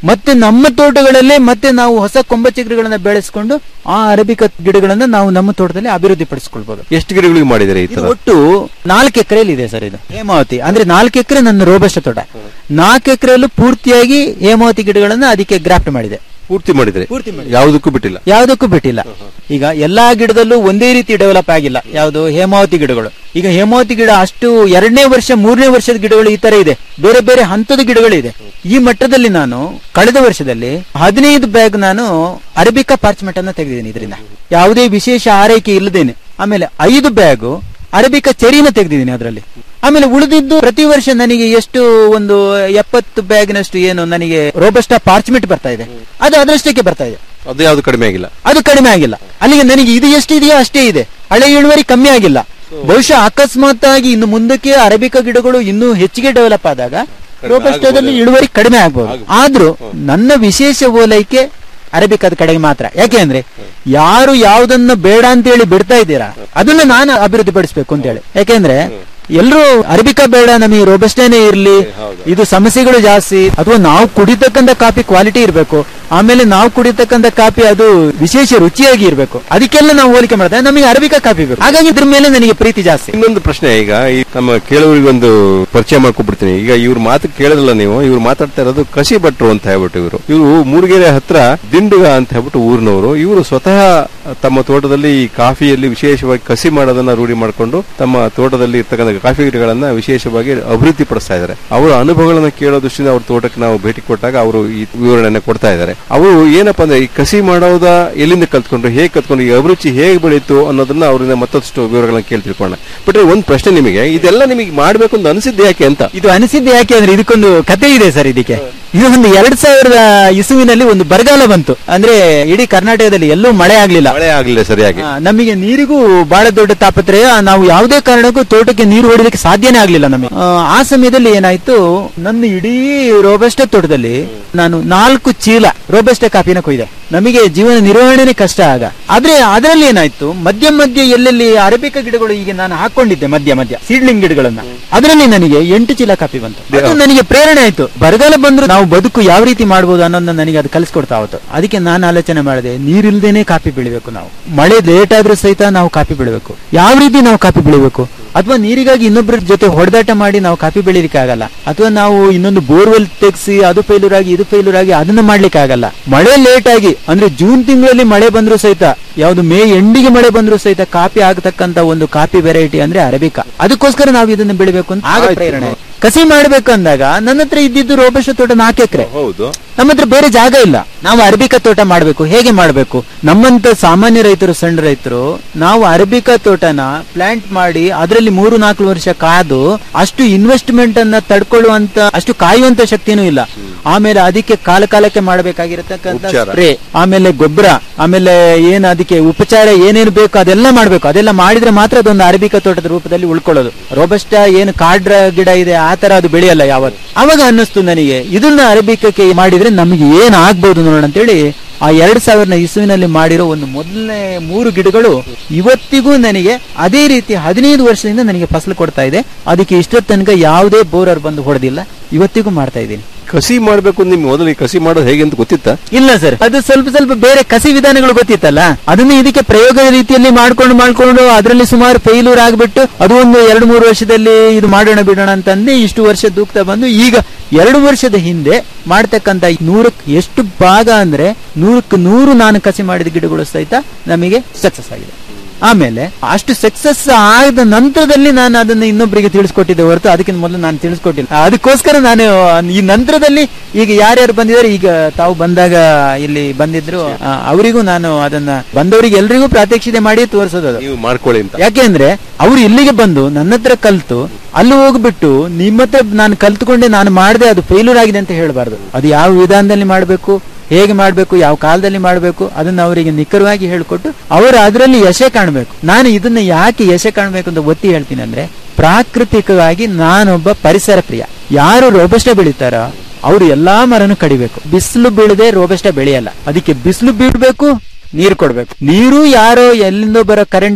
ಮತ್ತೆ ನಮ್ಮ ತೋಟಗಳಲ್ಲೇ ಮತ್ತೆ ನಾವು ಹೊಸ ಕೊಂಬಚಿಗುರುಗಳನ್ನ ಬೆಳೆಸ್ಕೊಂಡು ಆ ಅರಬಿಕ ಗಿಡಗಳನ್ನ ನಾವು ನಮ್ಮ ತೋಟದಲ್ಲಿ ಅಭಿವೃದ್ಧಿ ಪಡಿಸ್ಕೊಳ್ಬಹುದು ಎಷ್ಟು ಗಿಡಗಳಿಗೆ ಮಾಡಿದರೆ ಈ ಇದು ತರ ಒಟ್ಟು ನಾಲ್ಕು ಎಕರೆಯಲ್ಲಿ ಇದೆ ಸರ್ ಇದು ಹೇಮಾವತಿ ಅಂದ್ರೆ ನಾಲ್ಕು ಎಕರೆ ನನ್ನ ರೋಬಸ್ಟ ತೋಟ ನಾಲ್ಕು ಎಕರೆಯಲ್ಲೂ ಪೂರ್ತಿಯಾಗಿ ಹೇಮಾವತಿ ಗಿಡಗಳನ್ನ ಅದಕ್ಕೆ ಗ್ರಾಫ್ಟ್ ಮಾಡಿದೆ ಪೂರ್ತಿ ಮಾಡಿದ್ರೆ ಪೂರ್ತಿ ಮಾಡಿದೆ. ಯಾವುದಕ್ಕೂ ಬಿಟ್ಟಿಲ್ಲ ಯಾವುದಕ್ಕೂ ಬಿಟ್ಟಿಲ್ಲ ಈಗ ಎಲ್ಲಾ ಗಿಡದಲ್ಲೂ ಒಂದೇ ರೀತಿ ಡೆವಲಪ್ ಆಗಿಲ್ಲ ಯಾವುದು ಹೇಮಾವತಿ ಗಿಡಗಳು ಈಗ ಹೇಮಾವತಿ ಗಿಡ ಅಷ್ಟು ಎರಡನೇ ವರ್ಷ ಮೂರನೇ ವರ್ಷದ ಗಿಡಗಳು ಈ ತರ ಇದೆ ಬೇರೆ ಬೇರೆ ಹಂತದ ಗಿಡಗಳು ಇದೆ ಈ ಮಟ್ಟದಲ್ಲಿ ನಾನು ಕಳೆದ ವರ್ಷದಲ್ಲಿ ಹದಿನೈದು ಬ್ಯಾಗ್ ನಾನು ಅರಬಿಕಾ ಪಾರ್ಚ್ಮೆಂಟ್ ಅನ್ನ ತೆಗೆದಿದ್ದೀನಿ ಇದರಿಂದ ಯಾವುದೇ ವಿಶೇಷ ಆರೈಕೆ ಇಲ್ಲದೇನೆ ಆಮೇಲೆ ಐದು ಬ್ಯಾಗು ಅರಬಿಕಾ ಚೆರಿನ ತೆಗೆದಿದ್ದೀನಿ ಅದರಲ್ಲಿ ಆಮೇಲೆ ಉಳಿದಿದ್ದು ಪ್ರತಿ ವರ್ಷ ನನಗೆ ಎಷ್ಟು ಒಂದು ಎಪ್ಪತ್ತು ಬ್ಯಾಗ್ನಷ್ಟು ಏನು ನನಗೆ ರೋಬಸ್ಟಾ ಪಾರ್ಚ್ಮೆಂಟ್ ಬರ್ತಾ ಇದೆ ಅದು ಅದರಷ್ಟಕ್ಕೆ ಬರ್ತಾ ಇದೆ ಅದು ಯಾವ್ದು ಕಡಿಮೆ ಆಗಿಲ್ಲ ಅದು ಕಡಿಮೆ ಆಗಿಲ್ಲ ಅಲ್ಲಿಗೆ ನನಗೆ ಇದು ಎಷ್ಟಿದೆಯೋ ಅಷ್ಟೇ ಇದೆ ಹಳೆ ಇಳುವರಿ ಕಮ್ಮಿ ಆಗಿಲ್ಲ ಬಹುಶಃ ಅಕಸ್ಮಾತ್ ಆಗಿ ಇನ್ನು ಮುಂದಕ್ಕೆ ಅರಬಿಕ ಗಿಡಗಳು ಇನ್ನೂ ಹೆಚ್ಚಿಗೆ ಡೆವಲಪ್ ಆದಾಗ ರೋಬಸ್ಟಾದಲ್ಲಿ ಇಳುವರಿ ಕಡಿಮೆ ಆಗ್ಬಹುದು ಆದ್ರೂ ನನ್ನ ವಿಶೇಷ ಓಲೈಕೆ ಅರಬಿಕದ ಕಡೆಗೆ ಮಾತ್ರ ಯಾಕೆ ಅಂದ್ರೆ ಯಾರು ಯಾವ್ದನ್ನ ಬೇಡ ಅಂತ ಹೇಳಿ ಬಿಡ್ತಾ ಇದ್ದೀರಾ ಅದನ್ನ ನಾನು ಅಭಿವೃದ್ಧಿ ಪಡಿಸ್ಬೇಕು ಅಂತ ಹೇಳಿ ಯಾಕೆಂದ್ರೆ ಎಲ್ಲರೂ ಅರಬಿಕಾ ಬೇಡ ನಮಗೆ ರೋಬಸ್ಟೇನೆ ಇರ್ಲಿ ಇದು ಸಮಸ್ಯೆಗಳು ಜಾಸ್ತಿ ಅಥವಾ ನಾವು ಕುಡಿತಕ್ಕಂತ ಕಾಫಿ ಕ್ವಾಲಿಟಿ ಇರಬೇಕು ಆಮೇಲೆ ನಾವು ಕುಡಿತಕ್ಕಂತ ಕಾಫಿ ಅದು ವಿಶೇಷ ರುಚಿಯಾಗಿ ಇರಬೇಕು ಅದಕ್ಕೆಲ್ಲ ನಾವು ಹೋಲಿಕೆ ಮಾಡ್ತಾರೆ ನಮಗೆ ಅರಬಿಕಾ ಕಾಫಿ ಬೇಕು ಹಾಗಾಗಿ ಇದ್ರ ಮೇಲೆ ನನಗೆ ಪ್ರೀತಿ ಜಾಸ್ತಿ ಇನ್ನೊಂದು ಪ್ರಶ್ನೆ ಈಗ ಈ ನಮ್ಮ ಕೇಳುವರಿಗೆ ಒಂದು ಪರಿಚಯ ಮಾಡ್ಕೊಬಿಡ್ತೀನಿ ಈಗ ಇವ್ರ ಮಾತು ಕೇಳಿದ್ರಲ್ಲ ನೀವು ಇವ್ರು ಮಾತಾಡ್ತಾ ಇರೋದು ಕಸಿ ಭಟ್ರು ಅಂತ ಹೇಳ್ಬಿಟ್ಟು ಇವರು ಇವರು ಮೂಡಿಗೆರೆ ಹತ್ರ ದಿಂಡುಗ ಅಂತ ಹೇಳ್ಬಿಟ್ಟು ಊರಿನವರು ಇವರು ಸ್ವತಃ ತಮ್ಮ ತೋಟದಲ್ಲಿ ಈ ಕಾಫಿಯಲ್ಲಿ ವಿಶೇಷವಾಗಿ ಕಸಿ ಮಾಡೋದನ್ನ ರೂಢಿ ಮಾಡಿಕೊಂಡು ತಮ್ಮ ತೋಟದಲ್ಲಿ ಇರ್ತಕ್ಕಂಥ ಕಾಫಿ ಗಿಡಗಳನ್ನ ವಿಶೇಷವಾಗಿ ಅಭಿವೃದ್ಧಿ ಪಡಿಸ್ತಾ ಇದ್ದಾರೆ ಅವರ ಅನುಭವಗಳನ್ನ ಕೇಳೋ ದೃಷ್ಟಿಯಿಂದ ಅವ್ರ ತೋಟಕ್ಕೆ ನಾವು ಭೇಟಿ ಕೊಟ್ಟಾಗ ಅವರು ಈ ವಿವರಣೆಯನ್ನು ಕೊಡ್ತಾ ಇದ್ದಾರೆ ಅವರು ಏನಪ್ಪಾ ಅಂದ್ರೆ ಈ ಕಸಿ ಮಾಡೋದ ಎಲ್ಲಿಂದ ಕಲ್ತ್ಕೊಂಡ್ರು ಹೇಗೆ ಕಲ್ತ್ಕೊಂಡ್ರು ಈ ಅಭಿರುಚಿ ಹೇಗೆ ಬೆಳೀತು ಅನ್ನೋದನ್ನ ಅವರಿಂದ ಮತ್ತಷ್ಟು ವಿವರಗಳನ್ನ ಕೇಳಿ ತಿಳ್ಕೊಳ್ಳೋಣ ಬಟ್ ಒಂದ್ ಪ್ರಶ್ನೆ ನಿಮಗೆ ಇದೆಲ್ಲ ನಿಮಗೆ ಮಾಡ್ಬೇಕು ಅಂತ ಅನಿಸಿದ್ದು ಯಾಕೆ ಅಂತ ಇದು ಅನಿಸಿದ್ದು ಯಾಕೆ ಅಂದ್ರೆ ಇದಕ್ಕೊಂದು ಕತೆ ಇದೆ ಸರ್ ಇದಕ್ಕೆ ಇದು ಒಂದು ಎರಡ್ ಸಾವಿರದ ಇಸುವಿನಲ್ಲಿ ಒಂದು ಬರಗಾಲ ಬಂತು ಅಂದ್ರೆ ಇಡೀ ಕರ್ನಾಟಕದಲ್ಲಿ ಎಲ್ಲೂ ಮಳೆ ಆಗ್ಲಿಲ್ಲ ಮಳೆ ಆಗ್ಲಿಲ್ಲ ಸರಿಯಾಗಿ ಆ, ನಮಗೆ ನೀರಿಗೂ ಬಹಳ ದೊಡ್ಡ ತಾಪತ್ರಯ ನಾವು ಯಾವುದೇ ಕಾರಣಕ್ಕೂ ತೋಟಕ್ಕೆ ನೀರು ಹೊಡಿಲಿಕ್ಕೆ ಸಾಧ್ಯನೇ ಆಗ್ಲಿಲ್ಲ ನಮಗೆ ಆ, ಆ ಸಮಯದಲ್ಲಿ ಏನಾಯ್ತು ನನ್ನ ಇಡೀ ರೋಬಸ್ಟ ತೋಟದಲ್ಲಿ ನಾನು ನಾಲ್ಕು ಚೀಲ ರೋಬಸ್ಟ ಕಾಫಿನ ಕೊಯ್ದೆ ನಮಗೆ ಜೀವನ ನಿರ್ವಹಣೆನೇ ಕಷ್ಟ ಆಗ ಆದ್ರೆ ಅದರಲ್ಲಿ ಏನಾಯ್ತು ಮಧ್ಯ ಮಧ್ಯ ಎಲ್ಲೆಲ್ಲಿ ಅರಬಿಕ ಗಿಡಗಳು ಈಗ ನಾನು ಹಾಕೊಂಡಿದ್ದೆ ಮಧ್ಯ ಮಧ್ಯ ಸೀಡ್ಲಿಂಗ್ ಗಿಡಗಳನ್ನ ಅದರಲ್ಲಿ ನನಗೆ ಎಂಟು ಚೀಲ ಕಾಫಿ ಬಂತು ಅದು ನನಗೆ ಪ್ರೇರಣೆ ಆಯ್ತು ಬರಗಾಲ ಬಂದ್ರು ನಾವು ಬದುಕು ಯಾವ ರೀತಿ ಮಾಡಬಹುದು ಅನ್ನೋದನ್ನ ನನಗೆ ಅದು ಕಲಿಸ್ಕೊಡ್ತಾ ಹೋಯ್ತು ಅದಕ್ಕೆ ನಾನು ಆಲೋಚನೆ ಮಾಡಿದೆ ನೀರಿಲ್ದೇನೆ ಕಾಫಿ ಬೆಳಿಬೇಕು ನಾವು ಮಳೆ ಲೇಟ್ ಆದ್ರೂ ಸಹಿತ ನಾವು ಕಾಫಿ ಬೆಳಿಬೇಕು ಯಾವ ರೀತಿ ನಾವು ಕಾಫಿ ಬೆಳಿಬೇಕು ಅಥವಾ ನೀರಿಗಾಗಿ ಇನ್ನೊಬ್ಬರ ಜೊತೆ ಹೊಡೆದಾಟ ಮಾಡಿ ನಾವು ಕಾಫಿ ಬೆಳಿಲಿಕ್ಕೆ ಆಗಲ್ಲ ಅಥವಾ ನಾವು ಇನ್ನೊಂದು ಬೋರ್ವೆಲ್ ತೆಗ್ಸಿ ಅದು ಫೇಲ್ಯೂರ್ ಆಗಿ ಇದು ಫೇಲ್ಯೂರ್ ಆಗಿ ಅದನ್ನ ಮಾಡ್ಲಿಕ್ಕೆ ಆಗಲ್ಲ ಮಳೆ ಲೇಟ್ ಆಗಿ ಅಂದ್ರೆ ಜೂನ್ ತಿಂಗಳಲ್ಲಿ ಮಳೆ ಬಂದ್ರು ಸಹಿತ ಯಾವ್ದು ಮೇ ಎಂಡಿಗೆ ಮಳೆ ಬಂದ್ರು ಸಹಿತ ಕಾಫಿ ಆಗತಕ್ಕಂತ ಒಂದು ಕಾಫಿ ವೆರೈಟಿ ಅಂದ್ರೆ ಅರೇಬಿಕಾ ಅದಕ್ಕೋಸ್ಕರ ನಾವು ಇದನ್ನ ಬೆಳಿಬೇಕು ಅಂತ ಆಗ ಪ್ರೇರಣೆ ಆಯ್ತು. ಕಸಿ ಮಾಡ್ಬೇಕು ಅಂದಾಗ ನನ್ನ ಹತ್ರ ಇದ್ದಿದ್ದು ರೋಬಸ್ಟ ತೋಟ ನಾಲ್ಕು ಎಕರೆ ಹೌದು ನಮ್ಮ ಹತ್ರ ಬೇರೆ ಜಾಗ ಇಲ್ಲ ನಾವು ಅರಬಿಕಾ ತೋಟ ಮಾಡಬೇಕು ಹೇಗೆ ಮಾಡಬೇಕು ನಮ್ಮಂತ ಸಾಮಾನ್ಯ ರೈತರು ಸಣ್ಣ ರೈತರು ನಾವು ಅರಬಿಕಾ ತೋಟನ ಪ್ಲಾಂಟ್ ಮಾಡಿ ಅದರಲ್ಲಿ ಮೂರು ನಾಲ್ಕು ವರ್ಷ ಕಾದು ಅಷ್ಟು ಇನ್ವೆಸ್ಟ್ಮೆಂಟ್ ಅನ್ನ ತಡ್ಕೊಳ್ಳುವಂತ ಅಷ್ಟು ಕಾಯುವಂತ ಶಕ್ತಿನೂ ಇಲ್ಲ ಆಮೇಲೆ ಅದಕ್ಕೆ ಕಾಲ ಕಾಲಕ್ಕೆ ಮಾಡಬೇಕಾಗಿರತಕ್ಕಂತ ಉಪಚಾರ. ಸ್ಪ್ರೇ ಆಮೇಲೆ ಗೊಬ್ಬರ ಆಮೇಲೆ ಏನ್ ಅದಕ್ಕೆ ಉಪಚಾರ ಏನೇನು ಬೇಕು ಅದೆಲ್ಲ ಮಾಡ್ಬೇಕು ಅದೆಲ್ಲ ಮಾಡಿದ್ರೆ ಮಾತ್ರ ಅದೊಂದು ಅರಬಿಕಾ ತೋಟದ ರೂಪದಲ್ಲಿ ಉಳ್ಕೊಳ್ಳೋದು ರೋಬಸ್ಟ ಏನು ಕಾಡ್ರ ಗಿಡ ಇದೆ ಆ ತರ ಅದು ಬೆಳೆಯಲ್ಲ ಯಾವತ್ತು ಅವಾಗ ಅನ್ನಿಸ್ತು ನನಗೆ ಇದನ್ನ ಅರಬಿಕಕ್ಕೆ ಮಾಡಿದ್ರೆ ನಮಗೆ ಏನ್ ಆಗ್ಬಹುದು ನೋಡೋಣ ಅಂತೇಳಿ ಆ ಎರಡ್ ಸಾವಿರದ ಇಸುವಿನಲ್ಲಿ ಮಾಡಿರೋ ಒಂದು ಮೊದಲನೇ ಮೂರು ಗಿಡಗಳು ಇವತ್ತಿಗೂ ನನಗೆ ಅದೇ ರೀತಿ ಹದಿನೈದು ವರ್ಷದಿಂದ ನನಗೆ ಫಸಲು ಕೊಡ್ತಾ ಇದೆ ಅದಕ್ಕೆ ಇಷ್ಟೊತ್ತು ತನಕ ಯಾವುದೇ ಬೋರರ್ ಬಂದು ಹೊಡೆದಿಲ್ಲ ಇವತ್ತಿಗೂ ಮಾಡ್ತಾ ಇದ್ದೀನಿ ಕಸಿ ಮಾಡ್ಬೇಕು ಅಂತ ನಿಮ್ಗೆ ಮೊದಲು ಈ ಕಸಿ ಮಾಡೋದು ಹೇಗೆ ಅಂತ ಗೊತ್ತಿತ್ತಾ ಇಲ್ಲ ಸರ್ ಅದು ಸ್ವಲ್ಪ ಸ್ವಲ್ಪ ಬೇರೆ ಕಸಿ ವಿಧಾನಗಳು ಗೊತ್ತಿತ್ತಲ್ಲ ಅದನ್ನ ಇದಕ್ಕೆ ಪ್ರಯೋಗದ ರೀತಿಯಲ್ಲಿ ಮಾಡ್ಕೊಂಡು ಮಾಡ್ಕೊಂಡು ಅದರಲ್ಲಿ ಸುಮಾರು ಫೇಲ್ಯೂರ್ ಆಗ್ಬಿಟ್ಟು ಅದು ಒಂದು ಎರಡು ಮೂರು ವರ್ಷದಲ್ಲಿ ಇದು ಮಾಡೋಣ ಬಿಡೋಣ ಅಂತಂದು ಇಷ್ಟು ವರ್ಷ ದೂಕ್ತಾ ಬಂದು ಈಗ ಎರಡು ವರ್ಷದ ಹಿಂದೆ ಮಾಡ್ತಕ್ಕಂತ ನೂರಕ್ಕೆ ಎಷ್ಟು ಭಾಗ ಅಂದ್ರೆ ನೂರಕ್ಕೆ ನೂರು ನಾನು ಕಸಿ ಮಾಡಿದ ಗಿಡಗಳು ಸಹಿತ ನಮಗೆ ಸಕ್ಸಸ್ ಆಗಿದೆ ಆಮೇಲೆ ಅಷ್ಟು ಸಕ್ಸಸ್ ಆದ ನಂತರದಲ್ಲಿ ನಾನು ಅದನ್ನ ಇನ್ನೊಬ್ಬರಿಗೆ ತಿಳಿಸ್ಕೊಟ್ಟಿದ್ದೆ ಹೊರತು ಅದಕ್ಕಿಂತ ಮೊದಲು ನಾನು ತಿಳಿಸ್ಕೊಟ್ಟಿಲ್ಲ ಅದಕ್ಕೋಸ್ಕರ ನಾನು ಈ ನಂತರದಲ್ಲಿ ಈಗ ಯಾರ್ಯಾರು ಬಂದಿದ್ದಾರೆ ಈಗ ತಾವು ಬಂದಾಗ ಇಲ್ಲಿ ಬಂದಿದ್ರು ಆ, ಅವರಿಗೂ ನಾನು ಅದನ್ನ ಬಂದವರಿಗೆ ಎಲ್ರಿಗೂ ಪ್ರಾತ್ಯಕ್ಷಿತೆ ಮಾಡಿ ತೋರಿಸೋದು ಅದು. ನೀವು ಮಾಡ್ಕೊಳ್ಳಿ ಅಂತ ಯಾಕೆಂದ್ರೆ ಅವ್ರು ಇಲ್ಲಿಗೆ ಬಂದು ನನ್ನ ಹತ್ರ ಕಲ್ತು ಅಲ್ಲಿ ಹೋಗ್ಬಿಟ್ಟು ನಿಮ್ಮ ಹತ್ರ ನಾನು ಕಲ್ತ್ಕೊಂಡೆ ನಾನು ಮಾಡದೆ ಅದು ಫೇಲ್ಯೂರ್ ಆಗಿದೆ ಅಂತ ಹೇಳಬಾರ್ದು ಅದು ಯಾವ ವಿಧಾನದಲ್ಲಿ ಮಾಡಬೇಕು ಹೇಗೆ ಮಾಡಬೇಕು ಯಾವ ಕಾಲದಲ್ಲಿ ಮಾಡಬೇಕು ಅದನ್ನ ಅವರಿಗೆ ನಿಖರವಾಗಿ ಹೇಳ್ಕೊಟ್ಟು ಅವರು ಅದರಲ್ಲಿ ಯಶ ಕಾಣಬೇಕು ನಾನು ಇದನ್ನ ಯಾಕೆ ಯಶ ಕಾಣಬೇಕು ಅಂತ ಒತ್ತಿ ಹೇಳ್ತೀನಿ ಅಂದ್ರೆ ಪ್ರಾಕೃತಿಕವಾಗಿ ನಾನೊಬ್ಬ ಪರಿಸರ ಪ್ರಿಯ ಯಾರು ರೋಬಸ್ಟ ಬೆಳಿತಾರ ಅವರು ಎಲ್ಲಾ ಮರನು ಕಡಿಬೇಕು ಬಿಸಿಲು ಬೀಳದೆ ರೋಬಸ್ಟ ಬೆಳೆಯಲ್ಲ ಅದಕ್ಕೆ ಬಿಸಿಲು ಬೀಳ್ಬೇಕು ನೀರು ಕೊಡ್ಬೇಕು ನೀರು ಯಾರೋ ಎಲ್ಲಿಂದೋ ಬರೋ ಕರೆಂಟು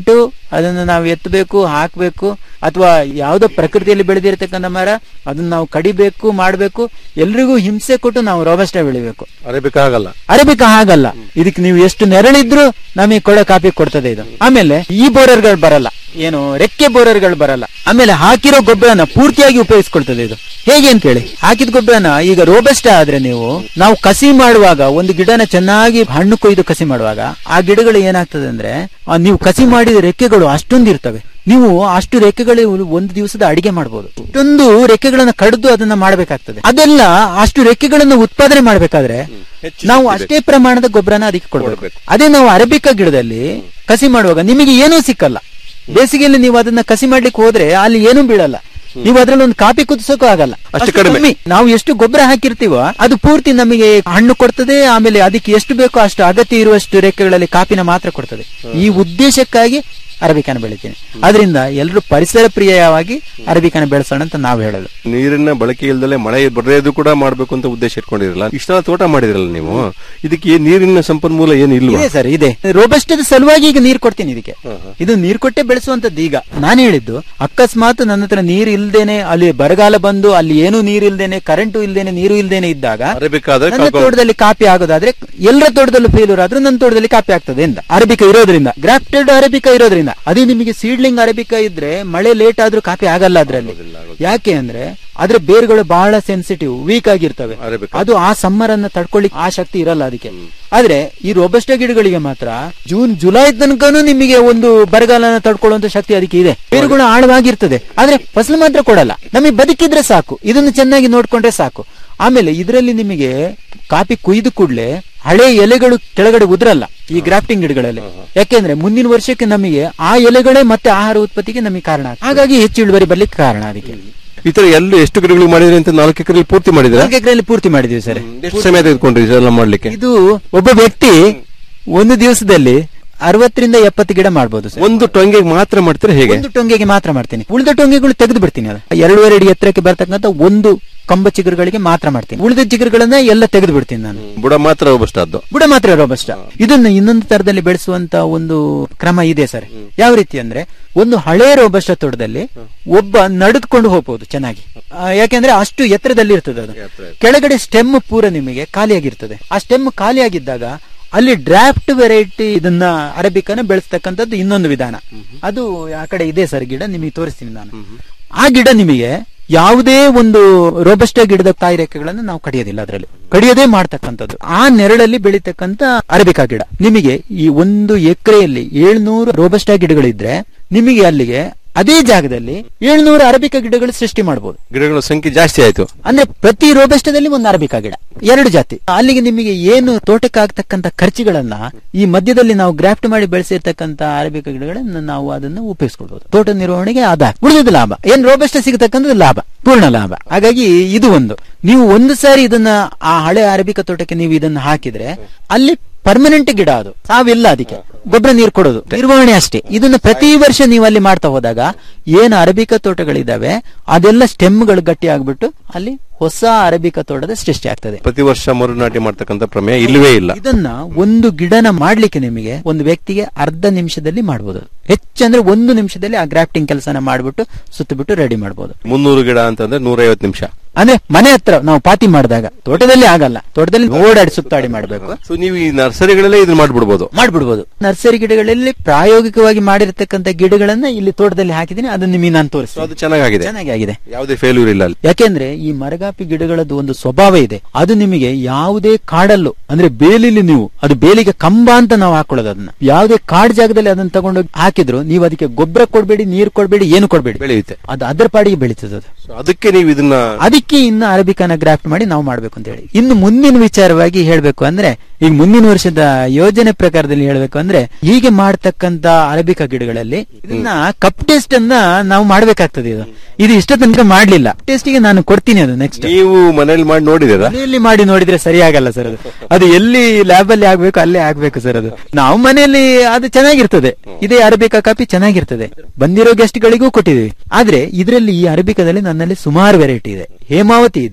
ಅದನ್ನು ನಾವು ಎತ್ತಬೇಕು ಹಾಕಬೇಕು ಅಥವಾ ಯಾವುದೋ ಪ್ರಕೃತಿಯಲ್ಲಿ ಬೆಳೆದಿರತಕ್ಕಂಥ ಮರ ಅದನ್ನ ನಾವು ಕಡಿಬೇಕು ಮಾಡಬೇಕು ಎಲ್ರಿಗೂ ಹಿಂಸೆ ಕೊಟ್ಟು ನಾವು ರೋಬಸ್ಟ ಬೆಳಿಬೇಕು ಅರೇಬಿಕಾ ಆಗಲ್ಲ ಅರೇಬಿಕಾ ಹಾಗಲ್ಲ ಇದಕ್ಕೆ ನೀವು ಎಷ್ಟು ನೆರಳಿದ್ರು ನಮಗೆ ಕೊಡೋ ಕಾಪಿ ಕೊಡ್ತದೆ ಇದು ಆಮೇಲೆ ಈ ಬೋರರ್ಗಳು ಬರಲ್ಲ ಏನು ರೆಕ್ಕೆ ಬೋರರ್ಗಳು ಬರಲ್ಲ ಆಮೇಲೆ ಹಾಕಿರೋ ಗೊಬ್ಬರನ ಪೂರ್ತಿಯಾಗಿ ಉಪಯೋಗಿಸ್ಕೊಳ್ತದೆ ಇದು ಹೇಗೆ ಅಂತ ಹೇಳಿ ಹಾಕಿದ ಗೊಬ್ಬರನ ಈಗ ರೋಬಸ್ಟ ಆದ್ರೆ ನೀವು ನಾವು ಕಸಿ ಮಾಡುವಾಗ ಒಂದು ಗಿಡನ ಚೆನ್ನಾಗಿ ಹಣ್ಣು ಕೊಯ್ದು ಕಸಿ ಮಾಡುವಾಗ ಆ ಗಿಡಗಳು ಏನಾಗ್ತದೆ ಅಂದ್ರೆ ಆ ನೀವು ಕಸಿ ಮಾಡಿದ ರೆಕ್ಕೆಗಳು ಅಷ್ಟೊಂದು ಇರ್ತವೆ ನೀವು ಅಷ್ಟು ರೆಕ್ಕೆಗಳು ಒಂದು ದಿವಸದ ಅಡಿಗೆ ಮಾಡಬಹುದು ಇಷ್ಟೊಂದು ರೆಕ್ಕೆಗಳನ್ನ ಕಡಿದು ಅದನ್ನ ಮಾಡಬೇಕಾಗ್ತದೆ ಅದೆಲ್ಲ ಅಷ್ಟು ರೆಕ್ಕೆಗಳನ್ನು ಉತ್ಪಾದನೆ ಮಾಡಬೇಕಾದ್ರೆ ನಾವು ಅಷ್ಟೇ ಪ್ರಮಾಣದ ಗೊಬ್ಬರನ ಅದಕ್ಕೆ ಕೊಡಬೇಕು ಅದೇ ನಾವು ಅರಬಿಕಾ ಗಿಡದಲ್ಲಿ ಕಸಿ ಮಾಡುವಾಗ ನಿಮಗೆ ಏನೂ ಸಿಕ್ಕಲ್ಲ ಬೇಸಿಗೆಯಲ್ಲಿ ನೀವು ಅದನ್ನ ಕಸಿ ಮಾಡ್ಲಿಕ್ಕೆ ಹೋದ್ರೆ ಅಲ್ಲಿ ಏನೂ ಬೀಳಲ್ಲ ನೀವು ಅದ್ರಲ್ಲಿ ಒಂದು ಕಾಪಿ ಕುದಿಸೋಕು ಆಗಲ್ಲ ಅಷ್ಟು ಕಡಿಮೆ ನಾವು ಎಷ್ಟು ಗೊಬ್ಬರ ಹಾಕಿರ್ತೀವೋ ಅದು ಪೂರ್ತಿ ನಮಗೆ ಹಣ್ಣು ಕೊಡ್ತದೆ ಆಮೇಲೆ ಅದಕ್ಕೆ ಎಷ್ಟು ಬೇಕೋ ಅಷ್ಟು ಅಗತ್ಯ ಇರುವಷ್ಟು ರೆಕ್ಕೆಗಳಲ್ಲಿ ಕಾಪಿನ ಮಾತ್ರ ಕೊಡ್ತದೆ ಈ ಉದ್ದೇಶಕ್ಕಾಗಿ ಅರಬಿಕಾನ ಬೆಳಿತೀನಿ ಅದರಿಂದ ಎಲ್ಲರೂ ಪರಿಸರ ಪ್ರಿಯವಾಗಿ ಅರಬಿಕಾನ ಬೆಳೆಸೋಣ ಅಂತ ನಾವು ಹೇಳೋದು ನೀರಿನ ಬಳಕೆ ಇಲ್ದಲೆ ಮಳೆ ಬರೆಯೋದು ಕೂಡ ಮಾಡ್ಬೇಕು ಅಂತ ಉದ್ದೇಶ ಇಟ್ಕೊಂಡಿರಲ್ಲ ಇಷ್ಟೆಲ್ಲ ತೋಟ ಮಾಡಿದ್ರಲ್ಲ ನೀವು ಇದಕ್ಕೆ ನೀರಿನ ಸಂಪನ್ಮೂಲ ಏನು ಇಲ್ವಾ ಇದೆ ಸರ್ ಇದೆ ರೋಬಸ್ಟದ ಸಲುವಾಗಿ ಈಗ ನೀರು ಕೊಡ್ತೀನಿ ಇದಕ್ಕೆ ಇದು ನೀರು ಕೊಟ್ಟೆ ಬೆಳೆಸುವಂತದ್ದು ಈಗ ನಾನು ಹೇಳಿದ್ದು ಅಕಸ್ಮಾತ್ ನನ್ನ ಹತ್ರ ನೀರು ಇಲ್ದೇನೆ ಅಲ್ಲಿ ಬರಗಾಲ ಬಂದು ಅಲ್ಲಿ ಏನೂ ನೀರು ಇಲ್ದೇನೆ ಕರೆಂಟು ಇಲ್ದೇನೆ ನೀರು ಇಲ್ದೇನೆ ಇದ್ದಾಗ ಅರೇಬಿಕಾ ಆದ್ರೆ ನನ್ನ ಕಳ್ಕೊ- ತೋಟದಲ್ಲಿ ಕಾಪಿ ಆಗೋದಾದ್ರೆ ಎಲ್ಲರ ತೋಟದಲ್ಲೂ ಫೇಲ್ಯೂರ್ ಆದ್ರೂ ನನ್ನ ತೋಟದಲ್ಲಿ ಕಾಪಿ ಆಗ್ತದೆ ಅಂತ ಅರಬಿಕಾ ಇರೋದ್ರಿಂದ ಗ್ರಾಫ್ಟೆಡ್ ಅರಬಿಕಾ ಇರೋದ್ರಿಂದ ಅದೇ ನಿಮಗೆ ಸೀಡ್ಲಿಂಗ್ ಅರಬಿಕಾ ಇದ್ರೆ ಮಳೆ ಲೇಟ್ ಆದ್ರೂ ಕಾಪಿ ಆಗಲ್ಲ ಅದ್ರಲ್ಲಿ ಯಾಕೆ ಅಂದ್ರೆ ಅದ್ರ ಬೇರುಗಳು ಬಹಳ ಸೆನ್ಸಿಟಿವ್ ವೀಕ್ ಆಗಿರ್ತವೆ ಅರೇಬಿಕಾ. ಅದು ಆ ಸಮ್ಮರ್ ಅನ್ನ ತಡ್ಕೊಳ್ಳಿ ಆ ಶಕ್ತಿ ಇರಲ್ಲ ಅದಕ್ಕೆ ಆದ್ರೆ ಈ ರೋಬಸ್ಟ ಗಿಡಗಳಿಗೆ ಮಾತ್ರ ಜೂನ್ ಜುಲೈ ತನಕನೂ ನಿಮಗೆ ಒಂದು ಬರಗಾಲನ ತಡ್ಕೊಳ್ಳುವಂತ ಶಕ್ತಿ ಅದಕ್ಕೆ ಇದೆ ಬೇರುಗಳು ಆಳವಾಗಿರ್ತದೆ ಆದ್ರೆ ಫಸಲು ಮಾತ್ರ ಕೊಡಲ್ಲ ನಮಗೆ ಬದುಕಿದ್ರೆ ಸಾಕು ಇದನ್ನು ಚೆನ್ನಾಗಿ ನೋಡ್ಕೊಂಡ್ರೆ ಸಾಕು ಆಮೇಲೆ ಇದರಲ್ಲಿ ನಿಮಗೆ ಕಾಪಿ ಕುಯ್ದು ಕೂಡ್ಲೆ ಹಳೆ ಎಲೆಗಳು ಕೆಳಗಡೆ ಉದ್ರಲ್ಲ ಈ ಗ್ರಾಫ್ಟಿಂಗ್ ಗಿಡಗಳಲ್ಲಿ ಯಾಕೆಂದ್ರೆ ಮುಂದಿನ ವರ್ಷಕ್ಕೆ ನಮಗೆ ಆ ಎಲೆಗಳೇ ಮತ್ತೆ ಆಹಾರ ಉತ್ಪತ್ತಿಗೆ ನಮಗೆ ಕಾರಣ ಆಗ್ತದೆ. ಹಾಗಾಗಿ ಹೆಚ್ಚು ಇಳುವರಿ ಬರ್ಲಿಕ್ಕೆ ಕಾರಣ ಅದಕ್ಕೆ ಈ ತರ ಎಲ್ಲ ಎಷ್ಟು ಗಿಡಗಳು ಮಾಡಿದ್ರಿ ಅಂತ ನಾಲ್ಕು ಎಕರೆ ಪೂರ್ತಿ ಮಾಡಿದ್ರ ನಾಲ್ಕು ಎಕರೆಯಲ್ಲಿ ಪೂರ್ತಿ ಮಾಡಿದೀವಿ ಸರ್ ಎಷ್ಟು ಸಮಯ ತೆಗೆದುಕೊಂಡ್ರಿ ಇದೆಲ್ಲ ಮಾಡ್ಲಿಕ್ಕೆ ಇದು ಒಬ್ಬ ವ್ಯಕ್ತಿ ಒಂದು ದಿವಸದಲ್ಲಿ ಅರವತ್ತರಿಂದ ಎಪ್ಪತ್ತು ಗಿಡ ಮಾಡಬಹುದು ಸರ್ ಒಂದು ಟೊಂಗೆ ಮಾತ್ರ ಮಾಡ್ತೀರಾ ಹೇಗೆ ಒಂದು ಟೊಂಗೆಗೆ ಮಾತ್ರ ಮಾಡ್ತೀನಿ ಉಳಿದ ಟೊಂಗೆಗಳು ತೆಗೆದು ಬಿಡ್ತೀನಿ ಅದು ಎರಡೂವರೆ ಅಡಿ ಎತ್ತರಕ್ಕೆ ಬರ್ತಕ್ಕಂಥ ಒಂದು ಕಂಬ ಚಿಗುರುಗಳಿಗೆ ಮಾತ್ರ ಮಾಡ್ತೀನಿ ಉಳಿದ ಚಿಗುರುಗಳನ್ನ ಎಲ್ಲ ತೆಗೆದು ಬಿಡ್ತೀನಿ ನಾನು ಬುಡ ಮಾತ್ರ ಬಸ್ಟದ್ದು ಬುಡ ಮಾತ್ರ ರೋಬಸ್ಟ ಇದನ್ನ ಇನ್ನೊಂದು ತರದಲ್ಲಿ ಬೆಳೆಸುವಂತ ಒಂದು ಕ್ರಮ ಇದೆ ಸರ್ ಯಾವ ರೀತಿ ಅಂದ್ರೆ ಒಂದು ಹಳೆ ರೋಬಸ್ಟ ತೋಟದಲ್ಲಿ ಒಬ್ಬ ನಡೆದುಕೊಂಡು ಹೋಗ್ಬೋದು ಚೆನ್ನಾಗಿ ಆ, ಯಾಕೆಂದ್ರೆ ಅಷ್ಟು ಎತ್ತರದಲ್ಲಿ ಇರ್ತದೆ ಅದು ಕೆಳಗಡೆ ಸ್ಟೆಮ್ ಪೂರ ನಿಮಗೆ ಖಾಲಿಯಾಗಿರ್ತದೆ ಆ ಸ್ಟೆಮ್ ಖಾಲಿಯಾಗಿದ್ದಾಗ ಅಲ್ಲಿ ಡ್ರಾಫ್ಟ್ ವೆರೈಟಿ ಇದನ್ನ ಅರಬಿಕನ ಬೆಳೆಸ್ತಕ್ಕಂಥದ್ದು ಇನ್ನೊಂದು ವಿಧಾನ ಅದು ಆ ಕಡೆ ಇದೆ ಸರ್ ಗಿಡ ನಿಮಗೆ ತೋರಿಸ್ತೀನಿ ನಾನು ಆ ಗಿಡ ನಿಮಗೆ ಯಾವುದೇ ಒಂದು ರೋಬಸ್ಟ ಗಿಡದ ತಾಯಿ ರೆಕ್ಕೆಗಳನ್ನು ನಾವು ಕಡಿಯೋದಿಲ್ಲ ಅದರಲ್ಲಿ ಕಡಿಯೋದೇ ಮಾಡ್ತಕ್ಕಂಥದ್ದು ಆ ನೆರಳಲ್ಲಿ ಬೆಳೀತಕ್ಕಂತ ಅರಬಿಕಾ ಗಿಡ ನಿಮಗೆ ಈ ಒಂದು ಎಕರೆಯಲ್ಲಿ ಏಳ್ನೂರು ರೋಬಸ್ಟ ಗಿಡಗಳಿದ್ರೆ ನಿಮಗೆ ಅಲ್ಲಿಗೆ ಅದೇ ಜಾಗದಲ್ಲಿ ಏಳ್ನೂರು ಅರಬಿಕಾ ಗಿಡಗಳು ಸೃಷ್ಟಿ ಮಾಡಬಹುದು ಗಿಡಗಳ ಸಂಖ್ಯೆ ಜಾಸ್ತಿ ಆಯ್ತು ಅಂದ್ರೆ ಪ್ರತಿ ರೋಬಸ್ಟದಲ್ಲಿ ಒಂದು ಅರಬಿಕಾ ಗಿಡ ಎರಡು ಜಾತಿ ಅಲ್ಲಿಗೆ ನಿಮಗೆ ಏನು ತೋಟಕ್ಕೆ ಆಗ್ತಕ್ಕಂತ ಖರ್ಚುಗಳನ್ನ ಈ ಮಧ್ಯದಲ್ಲಿ ನಾವು ಗ್ರಾಫ್ಟ್ ಮಾಡಿ ಬೆಳೆಸಿರ್ತಕ್ಕಂತ ಅರಬಿಕಾ ಗಿಡಗಳನ್ನ ನಾವು ಅದನ್ನ ಉಪಯೋಗಿಸ್ಕೊಳ್ಬಹುದು ತೋಟ ನಿರ್ವಹಣೆಗೆ ಆದ ಉಳಿದ ಲಾಭ ಏನ್ ರೋಬಸ್ಟ ಸಿಗತಕ್ಕಂಥದ್ದು ಲಾಭ ಪೂರ್ಣ ಲಾಭ ಹಾಗಾಗಿ ಇದು ಒಂದು ನೀವು ಒಂದು ಸಾರಿ ಇದನ್ನ ಆ ಹಳೆ ಅರಬಿಕಾ ತೋಟಕ್ಕೆ ನೀವು ಇದನ್ನ ಹಾಕಿದ್ರೆ ಅಲ್ಲಿ ಪರ್ಮನೆಂಟ್ ಗಿಡ ಅದು ಸಾವಿಲ್ಲ ಅದಕ್ಕೆ ಗೊಬ್ಬರ ನೀರು ಕೊಡೋದು ನಿರ್ವಹಣೆ ಅಷ್ಟೇ ಇದನ್ನ ಪ್ರತಿ ವರ್ಷ ನೀವು ಅಲ್ಲಿ ಮಾಡ್ತಾ ಹೋದಾಗ ಏನು ಅರಬಿಕಾ ತೋಟಗಳಿದಾವೆ ಅದೆಲ್ಲ ಸ್ಟೆಮ್ಗಳು ಗಟ್ಟಿ ಆಗ್ಬಿಟ್ಟು ಅಲ್ಲಿ ಹೊಸ ಅರಬಿಕಾ ತೋಟದ ಸೃಷ್ಟಿ ಆಗ್ತದೆ ಪ್ರತಿ ವರ್ಷ ಮರುನಾಟಿ ಮಾಡ್ತಕ್ಕಂಥ ಪ್ರಮೇಯ ಇಲ್ಲವೇ ಇಲ್ಲ ಇದನ್ನ ಒಂದು ಗಿಡನ ಮಾಡ್ಲಿಕ್ಕೆ ನಿಮಗೆ ಒಂದು ವ್ಯಕ್ತಿಗೆ ಅರ್ಧ ನಿಮಿಷದಲ್ಲಿ ಮಾಡಬಹುದು ಹೆಚ್ಚಂದ್ರೆ ಒಂದು ನಿಮಿಷದಲ್ಲಿ ಆ ಗ್ರಾಫ್ಟಿಂಗ್ ಕೆಲಸನ ಮಾಡ್ಬಿಟ್ಟು ಸುತ್ತಬಿಟ್ಟು ರೆಡಿ ಮಾಡಬಹುದು ಮುನ್ನೂರು ಗಿಡ ಅಂತಂದ್ರೆ ನೂರೈವತ್ತು ನಿಮಿಷ ಅಂದ್ರೆ ಮನೆ ಹತ್ರ ನಾವು ಪಾತಿ ಮಾಡಿದಾಗ ತೋಟದಲ್ಲಿ ಆಗಲ್ಲ ತೋಟದಲ್ಲಿ ಓಡಾಡಿ ಸುತ್ತಾಡಿ ಮಾಡಬೇಕು ಸೊ ನೀವು ಈ ನರ್ಸರಿಗಳಲ್ಲೇ ಇದನ್ನ ಮಾಡ್ಬಿಡ್ಬೋದು ಮಾಡ್ಬಿಡ್ಬೋದು ನರ್ಸರಿ ಗಿಡಗಳಲ್ಲಿ ಪ್ರಾಯೋಗಿಕವಾಗಿ ಮಾಡಿರ್ತಕ್ಕಂಥ ಗಿಡಗಳನ್ನ ಇಲ್ಲಿ ತೋಟದಲ್ಲಿ ಹಾಕಿದ್ದೀನಿ ಅದನ್ನ ನಿಮಗೆ ನಾನು ಸೊ ತೋರಿಸ್ತೀನಿ ಅದು ಚೆನ್ನಾಗಿದೆ ಚೆನ್ನಾಗಿ ಆಗಿದೆ ಯಾವುದೇ ಫೇಲ್ಯೂರ್ ಇಲ್ಲ ಅಲ್ಲಿ ಯಾಕೆಂದ್ರೆ ಈ ಮರಗಾಪಿ ಗಿಡಗಳದ್ದು ಒಂದು ಸ್ವಭಾವ ಇದೆ ಅದು ನಿಮಗೆ ಯಾವುದೇ ಕಾಡಲ್ಲೂ ಅಂದ್ರೆ ಬೇಲಿಲಿ ನೀವು ಅದು ಬೇಲಿಗೆ ಕಂಬ ಅಂತ ನಾವು ಹಾಕೊಳ್ಳೋದು ಅದನ್ನ ಯಾವುದೇ ಕಾಡ್ ಜಾಗದಲ್ಲಿ ಅದನ್ನ ತಗೊಂಡೋಗಿ ಹಾಕಿದ್ರು ನೀವು ಅದಕ್ಕೆ ಗೊಬ್ಬರ ಕೊಡ್ಬೇಡಿ ನೀರು ಕೊಡ್ಬೇಡಿ ಏನು ಕೊಡ್ಬೇಡಿ ಬೆಳೆಯುತ್ತೆ ಅದು ಅದರ ಪಾಡಿಗೆ ಬೆಳೀತದೆ ಅದು So ಅದಕ್ಕೆ ನೀವು ಇದನ್ನ ಅದಕ್ಕೆ ಇನ್ನು ಅರಬಿಕಾನ ಗ್ರಾಫ್ಟ್ ಮಾಡಿ ನಾವು ಮಾಡ್ಬೇಕು ಅಂತ ಹೇಳಿ ಇನ್ನು ಮುಂದಿನ ವಿಚಾರವಾಗಿ ಹೇಳ್ಬೇಕು ಅಂದ್ರೆ ಈಗ ಮುಂದಿನ ವರ್ಷದ ಯೋಜನೆ ಪ್ರಕಾರದಲ್ಲಿ ಹೇಳ್ಬೇಕು ಅಂದ್ರೆ ಹೀಗೆ ಮಾಡ್ತಕ್ಕಂತ ಅರಬಿಕಾ ಗಿಡಗಳಲ್ಲಿ ಇದನ್ನ ಕಪ್ ಟೆಸ್ಟ್ ಅನ್ನ ನಾವು ಮಾಡ್ಬೇಕಾಗ್ತದೆ ಇದು ಇದು ಇಷ್ಟ ತನಕ ಮಾಡ್ಲಿಲ್ಲ ಟೆಸ್ಟಿಗೆ ನಾನು ಕೊಡ್ತೀನಿ ಅದು ನೆಕ್ಸ್ಟ್ ನೀವು ಮನೇಲಿ ಮಾಡಿ ನೋಡಿದಿರಾ ಮನೆಯಲ್ಲಿ ಮಾಡಿ ನೋಡಿದ್ರೆ ಸರಿ ಆಗಲ್ಲ ಸರ್ ಅದು ಅದು ಎಲ್ಲಿ ಲ್ಯಾಬ್ ಅಲ್ಲಿ ಆಗ್ಬೇಕು ಅಲ್ಲೇ ಆಗ್ಬೇಕು ಸರ್ ಅದು ನಾವು ಮನೆಯಲ್ಲಿ ಅದು ಚೆನ್ನಾಗಿರ್ತದೆ ಇದೇ ಅರಬಿಕಾ ಕಾಪಿ ಚೆನ್ನಾಗಿರ್ತದೆ ಬಂದಿರೋ ಗೆಸ್ಟ್ ಗಳಿಗೂ ಕೊಟ್ಟಿದ್ದೀವಿ ಆದ್ರೆ ಇದರಲ್ಲಿ ಈ ಅರಬಿಕಾದಲ್ಲಿ ನನ್ನಲ್ಲಿ ಸುಮಾರು ವೆರೈಟಿ ಇದೆ ಹೇಮಾವತಿ ಇದೆ